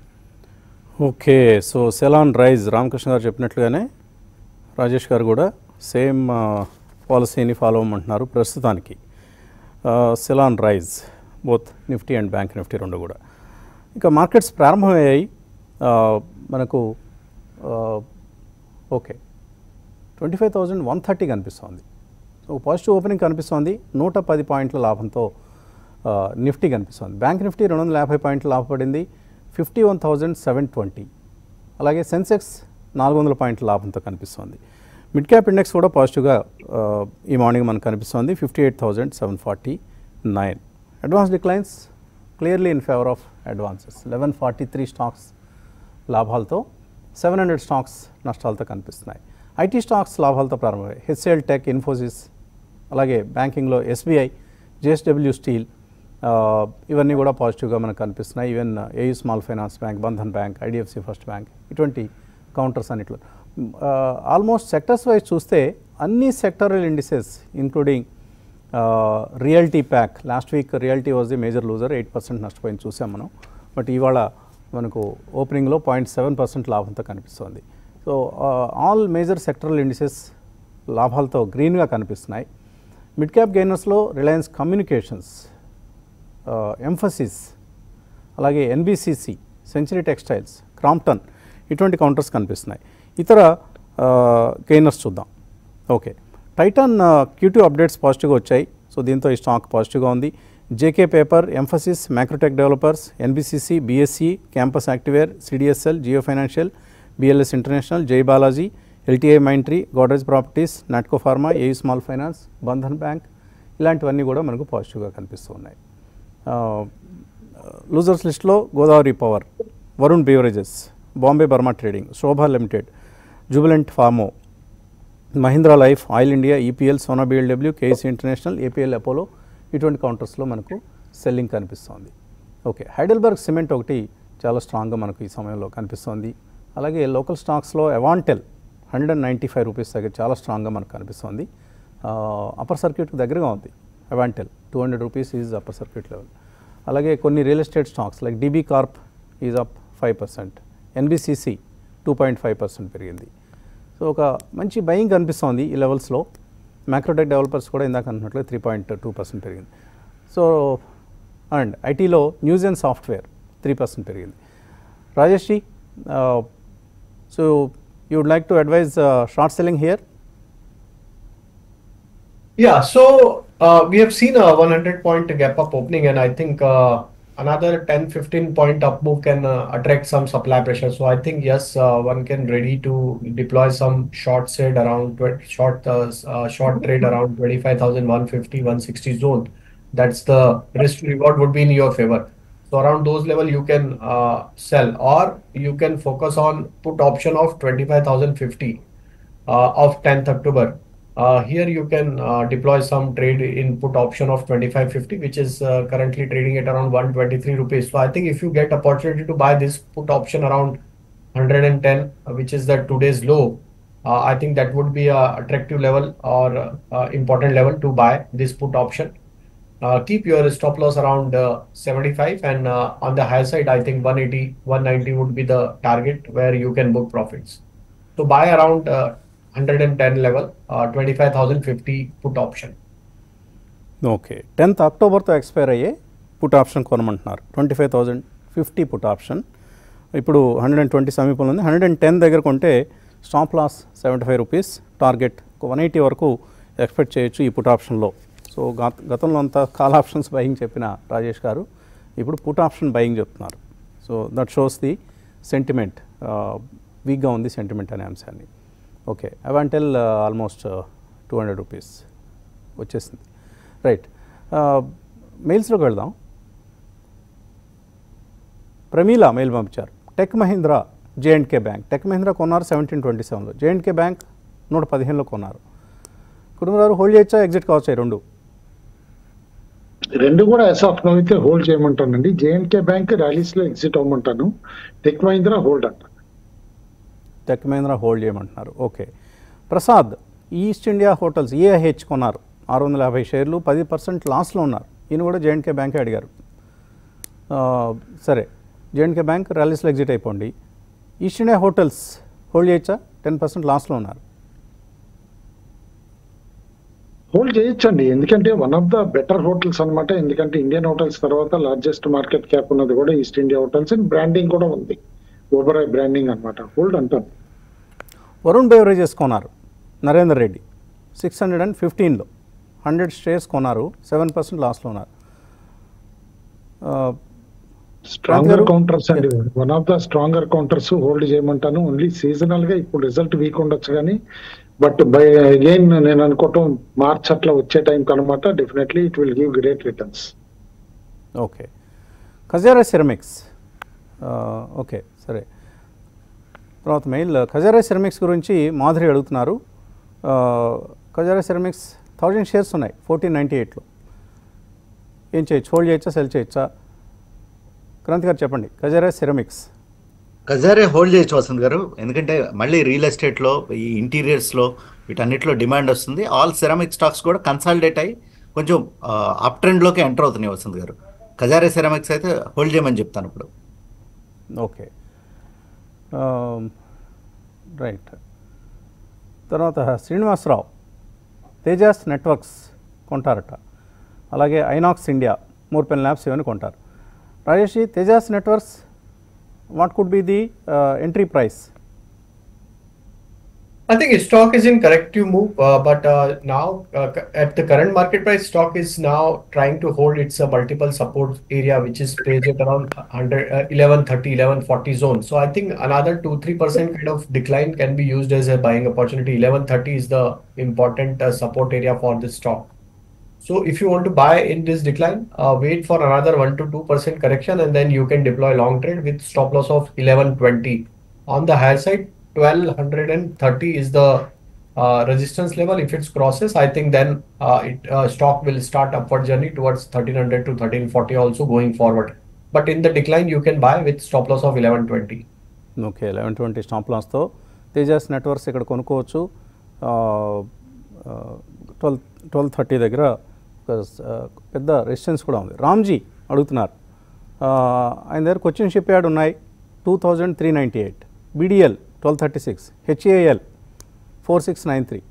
Okay so sell on rise Ramakrishna గారు చెప్పినట్లుగానే రాజేష్ గారు కూడా same పాలసీని follow అవ్వమంటున్నారు ప్రస్తుతానికి sell on rise both Nifty and bank Nifty రెండు కూడా ఇక మార్కెట్స్ ప్రారంభమయ్యాయి ఆ, మనకు ఆ, okay twenty five thousand one thirty కనిపిస్తోంది సో పాజిటివ్ ఓపెనింగ్ కనిపిస్తోంది నూట పది పాయింట్ల లాభంతో ఆ, నిఫ్టీ కనిపిస్తోంది బ్యాంక్ నిఫ్టీ రెండు వందల యాభై పాయింట్లు లాభపడింది fifty one thousand seven twenty అలాగే సెన్సెక్స్ నాలుగు వందల పాయింట్ల లాభంతో కనిపిస్తోంది మిడ్ క్యాప్ ఇండెక్స్ కూడా పాజిటివ్గా ఆ, ఈ మార్నింగ్ మనకు కనిపిస్తోంది fifty eight thousand seven forty nine advance declines clearly in favour of advances eleven forty three stocks లాభాలతో సెవెన్ హండ్రెడ్ స్టాక్స్ నష్టాలతో కనిపిస్తున్నాయి ఐటీ స్టాక్స్ లాభాలతో ప్రారంభమయ్యాయి హెచ్సిఎల్ టెక్ ఇన్ఫోసిస్ అలాగే బ్యాంకింగ్లో ఎస్బీఐ జేఎస్డబ్ల్యూ స్టీల్ ఆ, ఇవన్నీ కూడా పాజిటివ్గా మనకు కనిపిస్తున్నాయి even AU small finance bank Bandhan bank IDFC first bank ఇటువంటి కౌంటర్స్ అన్నిట్లో ఆల్మోస్ట్ సెక్టర్స్ వైజ్ చూస్తే అన్ని sectoral indices including realty pack last week realty was the major loser eight percent నష్టపోయింది చూసాం మనం బట్ ఇవాళ మనకు ఓపెనింగ్లో పాయింట్ సెవెన్ పర్సెంట్ లాభంతో కనిపిస్తుంది so all major sectoral indices లాభాలతో గ్రీన్గా కనిపిస్తున్నాయి మిడ్ క్యాప్ గెయినర్స్లో రిలయన్స్ కమ్యూనికేషన్స్ ఎంఫసిస్ అలాగే ఎన్బిసిసి సెంచరీ టెక్స్టైల్స్ క్రాంప్టన్ ఇటువంటి కౌంటర్స్ కనిపిస్తున్నాయి ఇతర గెయినర్స్ చూద్దాం ఓకే టైటాన్ క్యూటీ అప్డేట్స్ పాజిటివ్గా వచ్చాయి సో దీంతో ఈ స్టాక్ పాజిటివ్గా ఉంది JK paper Mphasis Macrotech developers NBCC BSC campus activewear CDSL Jio financial BLS international Jai Balaji LTI Mindtree Godrej properties Natco pharma AU small finance Bandhan bank ఇలాంటివన్నీ కూడా మనకు పాజిటివ్గా కనిపిస్తూ ఉన్నాయి లూజర్స్ లిస్ట్లో Godavari power Varun beverages Bombay Burmah trading Shobha limited jubilant pharma Mahindra life oil India EPL Sona BLW KSC international APL Apollo ఇటువంటి కౌంటర్స్లో మనకు సెల్లింగ్ కనిపిస్తోంది ఓకే హైడెల్బర్గ్ సిమెంట్ ఒకటి చాలా స్ట్రాంగ్గా మనకు ఈ సమయంలో కనిపిస్తోంది అలాగే లోకల్ స్టాక్స్లో Avantel hundred and ninety five rupees దగ్గర చాలా స్ట్రాంగ్గా మనకు కనిపిస్తోంది అప్పర్ సర్క్యూట్కి దగ్గరగా ఉంది Avantel two hundred rupees is upper circuit level అలాగే కొన్ని real estate stocks like DB Corp is up five percent NBCC two point five percent పెరిగింది సో ఒక మంచి బయింగ్ కనిపిస్తోంది ఈ లెవెల్స్లో మ్యాక్రోటెక్ డెవలపర్స్ కూడా ఇందాక అన్నట్లు త్రీ పాయింట్ టూ పర్సెంట్ పెరిగింది సో అండ్ ఐటీలో news and software three percent పెరిగింది Rajesh ji so you would like to advise short selling here Yeah, so uh, we have seen a 100 point gap up opening, and I think uh, another 10 15 point up move can uh, attract some supply pressure. So I think, yes, uh, one can ready to deploy some short trade around 20, short uh, s- uh, short trade around 25,150 160 zone. That's the risk to reward would be in your favor. So around those level you can uh, sell, or you can focus on put option of 25,050 uh, of 10th October. Uh, here you can uh, deploy some trade in put option of 2550, which is uh, currently trading at around 123 rupees. So I think if you get opportunity to buy this put option around 110, uh, which is the today's low, uh, I think that would be a attractive level or uh, important level to buy this put option. Uh, keep your stop loss around uh, 75 and uh, on the high side i think 180 190 would be the target where you can book profits so buy around uh, 110 level uh, 25050 put option okay tenth అక్టోబర్తో expire అయ్యే put option కొనమంటున్నారు twenty five thousand fifty put option ఇప్పుడు hundred and twenty సమీపంలో ఉంది hundred and ten దగ్గర కొంటే stop loss seventy five rupees target one eighty వరకు expect చేయొచ్చు ఈ పుట్ ఆప్షన్లో సో గత గతంలో అంతా కాల్ ఆప్షన్స్ బయింగ్ చెప్పిన రాజేష్ గారు ఇప్పుడు పుట్ ఆప్షన్ బయింగ్ చెప్తున్నారు so that shows the sentiment వీక్గా ఉంది సెంటిమెంట్ అనే అంశాన్ని okay Avantel almost two hundred rupees వచ్చేసింది రైట్ మెయిల్స్లోకి వెళ్దాం ప్రమీల మెయిల్ పంపించారు టెక్ మహీంద్రా జేఎండ్కే బ్యాంక్ టెక్ మహీంద్రా కొన్నారు సెవెంటీన్ ట్వంటీ సెవెన్లో జేఎండ్కే బ్యాంక్ నూట పదిహేనులో కొన్నారు కుటుంబారు హోల్డ్ చేయొచ్చా ఎగ్జిట్ కావచ్చా ఈ రెండు రెండు కూడా ఎస్ ఆఫ్ నో అయితే హోల్డ్ చేయమంటానండి జేఎన్కే బ్యాంక్ ర్యాలీస్ లో ఎగ్జిట్ అవ్వమంటాను టెక్ మహీంద్రా హోల్డ్ అంటాను టెక్ మహీంద్రా హోల్డ్ చేయమంటున్నారు okay Prasad East India Hotels EIH కొన్నారు ఆరు వందల యాభై షేర్లు పది పర్సెంట్ లాస్లో ఉన్నారు ఈయన కూడా జేఎండ్కే బ్యాంకే అడిగారు ఆ, సరే జేఎండ్కే బ్యాంక్ ర్యాలీస్లో ఎగ్జిట్ అయిపోండి ఈస్ట్ ఇండియా హోటల్స్ హోల్డ్ చేయొచ్చా టెన్ పర్సెంట్ లాస్లో ఉన్నారు హోల్డ్ చేయొచ్చండి ఎందుకంటే one of the better hotels అన్నమాట ఎందుకంటే ఇండియన్ హోటల్స్ తర్వాత లార్జెస్ట్ మార్కెట్ క్యాప్ ఉన్నది కూడా East India Hotels and branding కూడా ఉంది ఓబరాయ్ బ్రాండింగ్ అన్నమాట హోల్డ్ అంటాం వరుణ్ బెవరేజెస్ కొన్నారు Narender Reddy six hundred and ఫిఫ్టీన్లో హండ్రెడ్ షేర్స్ కొన్నారు సెవెన్ పర్సెంట్ లాస్లో ఉన్నారు ఆ, స్ట్రాంగర్ గారు? కౌంటర్స్ అండి one of the stronger counters hold చేయమంటాను ఓన్లీ సీజనల్ గా ఇప్పుడు రిజల్ట్ వీక్ ఉండొచ్చు కానీ బట్ బై అగైన్ నేను అనుకోవటం మార్చ్ అట్లా వచ్చే టైం కనమాట definitely it will give great returns okay Kajaria ceramics okay సరే తర్వాత మెయిల్ ఖజారా సిరమిక్స్ గురించి మాధురి అడుగుతున్నారు ఆ, ఖజారా సిరమిక్స్ థౌజండ్ షేర్స్ ఉన్నాయి ఫోర్టీన్ నైంటీ ఎయిట్లో ఏం చేయొచ్చు హోల్డ్ చేయొచ్చా సెల్ చేయొచ్చా క్రాంతి గారు చెప్పండి ఖజారా సిరమిక్స్ ఖజారే హోల్డ్ చేయొచ్చు వసంత్ గారు ఎందుకంటే మళ్ళీ రియల్ ఎస్టేట్లో ఈ ఇంటీరియర్స్లో వీటన్నిటిలో డిమాండ్ వస్తుంది ఆల్ సెరామిక్ స్టాక్స్ కూడా కన్సాలిడేట్ అయ్యి కొంచెం అప్ ట్రెండ్లోకి ఎంటర్ అవుతున్నాయి వసంత్ గారు ఖజారే సెరామిక్స్ అయితే హోల్డ్ చేయమని చెప్తాను ఇప్పుడు ఓకే రైట్ తర్వాత శ్రీనివాసరావు తేజాస్ నెట్వర్క్స్ కొంటారట అలాగే ఐనాక్స్ ఇండియా మోర్పెన్ ల్యాబ్స్ ఇవన్నీ కొంటారు Rajesh Tejas Networks what could be the entry price I think stock is in corrective move, uh, but uh, now uh, cu- at the current market price, stock is now trying to hold its uh, multiple support area, which is placed at around 100, uh, 1130, 1140 zone. So I think another 2 3% kind of decline can be used as a buying opportunity. 1130 is the important uh, support area for this stock. So if you want to buy in this decline, uh, wait for another 1 to 2% correction and then you can deploy long trade with stop loss of 1120. On the higher side, 1230 is the uh, resistance level. If it crosses, I think then uh, it uh, stock will start upward journey towards 1300 to 1340 also going forward. But in the decline, you can buy with stop loss of 1120. Okay eleven twenty stop లాస్తో Tejas Networks ఇక్కడ కొనుక్కోవచ్చు twelve twelve thirty దగ్గర ఒక స- ఆ, పెద్ద resistance కూడా ఉంది రామ్జీ అడుగుతున్నారు ఆ, ఆయన దగ్గర కొచ్చిన్ షిప్ యార్డ్ ఉన్నాయి two thousand three ninety eight BDL twelve thirty six HAL four six nine three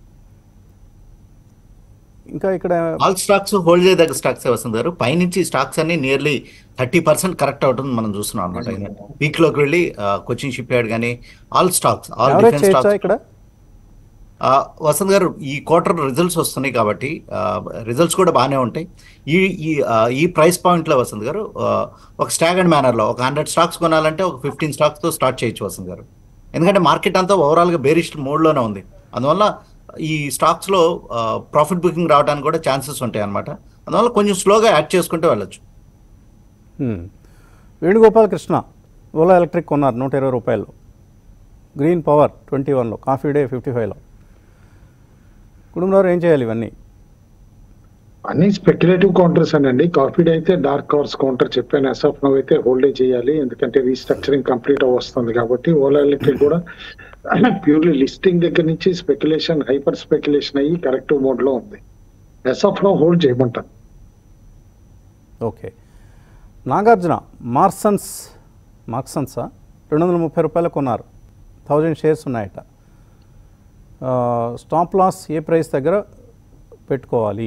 ఇంకా ఇక్కడ ఆల్ స్టాక్స్ హోల్డ్ చేయదగ్గ స్టాక్స్ వస్తుంది గారు పైనుంచి స్టాక్స్ అన్ని నియర్లీ థర్టీ పర్సెంట్ కరెక్ట్ అవుతుంది మనం చూస్తున్నాం అనమాట వీక్ లోకి వెళ్ళి కొచ్చిన్ షిప్ యార్డ్ కానీ all stocks all average defence చేయొచ్చా స్టాక్స్ ఇక్కడ ఆ, వసంత్ గారు ఈ క్వార్టర్ రిజల్ట్స్ వస్తున్నాయి కాబట్టి రిజల్ట్స్ కూడా బాగానే ఉంటాయి ఈ ఈ ఆ, ఈ ప్రైస్ పాయింట్లో వసంత్ గారు ఆ, ఒక స్టాగర్డ్ మేనర్లో ఒక హండ్రెడ్ స్టాక్స్ కొనాలంటే ఒక ఫిఫ్టీన్ స్టాక్స్తో స్టార్ట్ చేయొచ్చు వసంత్ గారు ఎందుకంటే మార్కెట్ అంతా ఓవరాల్గా బేరిష్ మోడ్లోనే ఉంది అందువల్ల ఈ స్టాక్స్లో ప్రాఫిట్ బుకింగ్ రావడానికి కూడా ఛాన్సెస్ ఉంటాయి అనమాట అందువల్ల కొంచెం స్లోగా యాడ్ చేసుకుంటూ వెళ్ళొచ్చు హ్మ్. వేణుగోపాల్ కృష్ణ ఓలా ఎలక్ట్రిక్ కొన్నారు నూట ఇరవై రూపాయలు గ్రీన్ పవర్ ట్వంటీ వన్లో కాఫీ డే ఫిఫ్టీ ఫైవ్లో కుటుంబంలో ఏం చేయాలి ఇవన్నీ అన్ని స్పెక్యులేటివ్ కౌంటర్స్ అండి కాఫీ డే అయితే డార్క్ కవర్స్ కౌంటర్ చెప్పాను ఎస్ ఆఫ్ నవ్ అయితే హోల్డే చేయాలి ఎందుకంటే రీస్ట్రక్చరింగ్ కంప్లీట్ వస్తుంది కాబట్టి ఓలా ఎలక్ట్రిక్ కూడా ప్యూర్లీ లిస్టింగ్ దగ్గర నుంచి స్పెక్యులేషన్ హైపర్ స్పెక్యులేషన్ అయ్యి కరెక్టివ్ మోడ్ లో ఉంది ఎస్ ఆఫ్ నవ్ హోల్డ్ చేయమంటాను ఓకే నాగార్జున మార్సన్స్ మార్క్సన్సా రెండు వందల ముప్పై రూపాయలు కొన్నారు థౌజండ్ షేర్స్ ఉన్నాయట ఆ, స్టాప్ లాస్ ఏ ప్రైస్ దగ్గర పెట్టుకోవాలి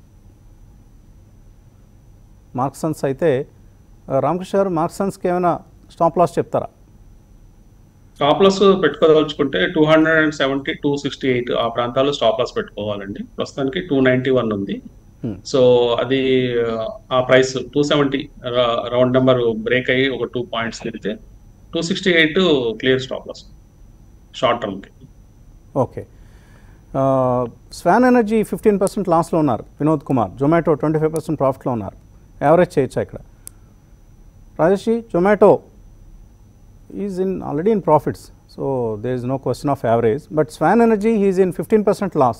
మార్క్సన్స్ అయితే ఆ, రామకృష్ణ గారు మార్క్సన్స్కి ఏమైనా స్టాప్ లాస్ చెప్తారా స్టాప్ లాస్ పెట్టుకోదలుచుకుంటే two hundred and seventy two sixty eight ఆ ప్రాంతాల్లో స్టాప్ లాస్ పెట్టుకోవాలండి ప్రస్తుతానికి టూ నైన్టీ వన్ ఉంది Hmm. సో అది ఆ price two seventy round number break అయ్యి ఒక టూ పాయింట్స్ తిరిగితే two sixty eight clear stop loss short టర్మ్కి ఓకే ఆ, స్వాన్ ఎనర్జీ ఫిఫ్టీన్ పర్సెంట్ లాస్లో ఉన్నారు Vinod Kumar Zomato twenty five percent ప్రాఫిట్లో ఉన్నారు యావరేజ్ చేయొచ్చా ఇక్కడ రాజేషి Zomato is in already in profits so there is no question of average but Swan Energy is in fifteen percent loss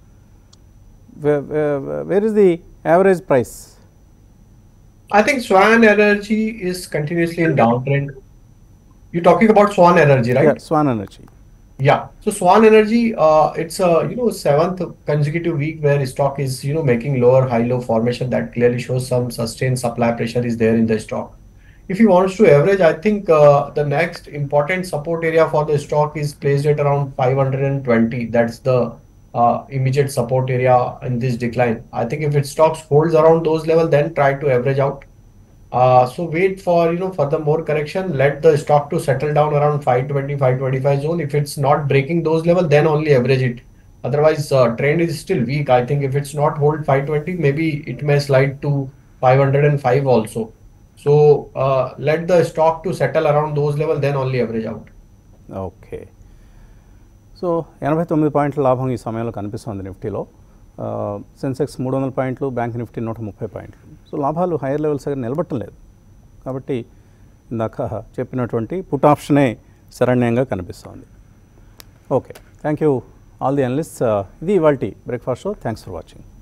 where is the average price I think Swan Energy is continuously in downtrend. You're talking about Swan Energy, right? Swan Energy Yeah. So Swan Energy, uh, it's a you know seventh consecutive week where stock is you know making lower high low formation that clearly shows some sustained supply pressure is there in the stock. If he wants to average, I think uh, the next important support area for the stock is placed at around 520. That's the uh, immediate support area in this decline. I think if it stocks holds around those level, then try to average out. Uh, so wait for you know further more correction. Let the stock to settle down around 520, 525 zone. If it's not breaking those level, then only average it. Otherwise, uh, trend is still weak. I think if it's not hold 520, maybe it may slide to 505 also. So uh, let the stock to settle around those level, then only average out. Okay so ఎనభై తొమ్మిది పాయింట్ల లాభం ఈ సమయంలో కనిపిస్తుంది నిఫ్టీలో ఆ, సెన్సెక్స్ మూడు వందల పాయింట్లు బ్యాంక్ నిఫ్టీ నూట ముప్పై పాయింట్లు సో లాభాలు హైయర్ లెవెల్స్ దగ్గర నిలబట్టం లేదు కాబట్టి ఇందాక చెప్పినటువంటి పుట్ ఆప్షనే శరణ్యంగా కనిపిస్తోంది okay thank you all the analyst ఇది ఇవాల్టి breakfast show thanks for watching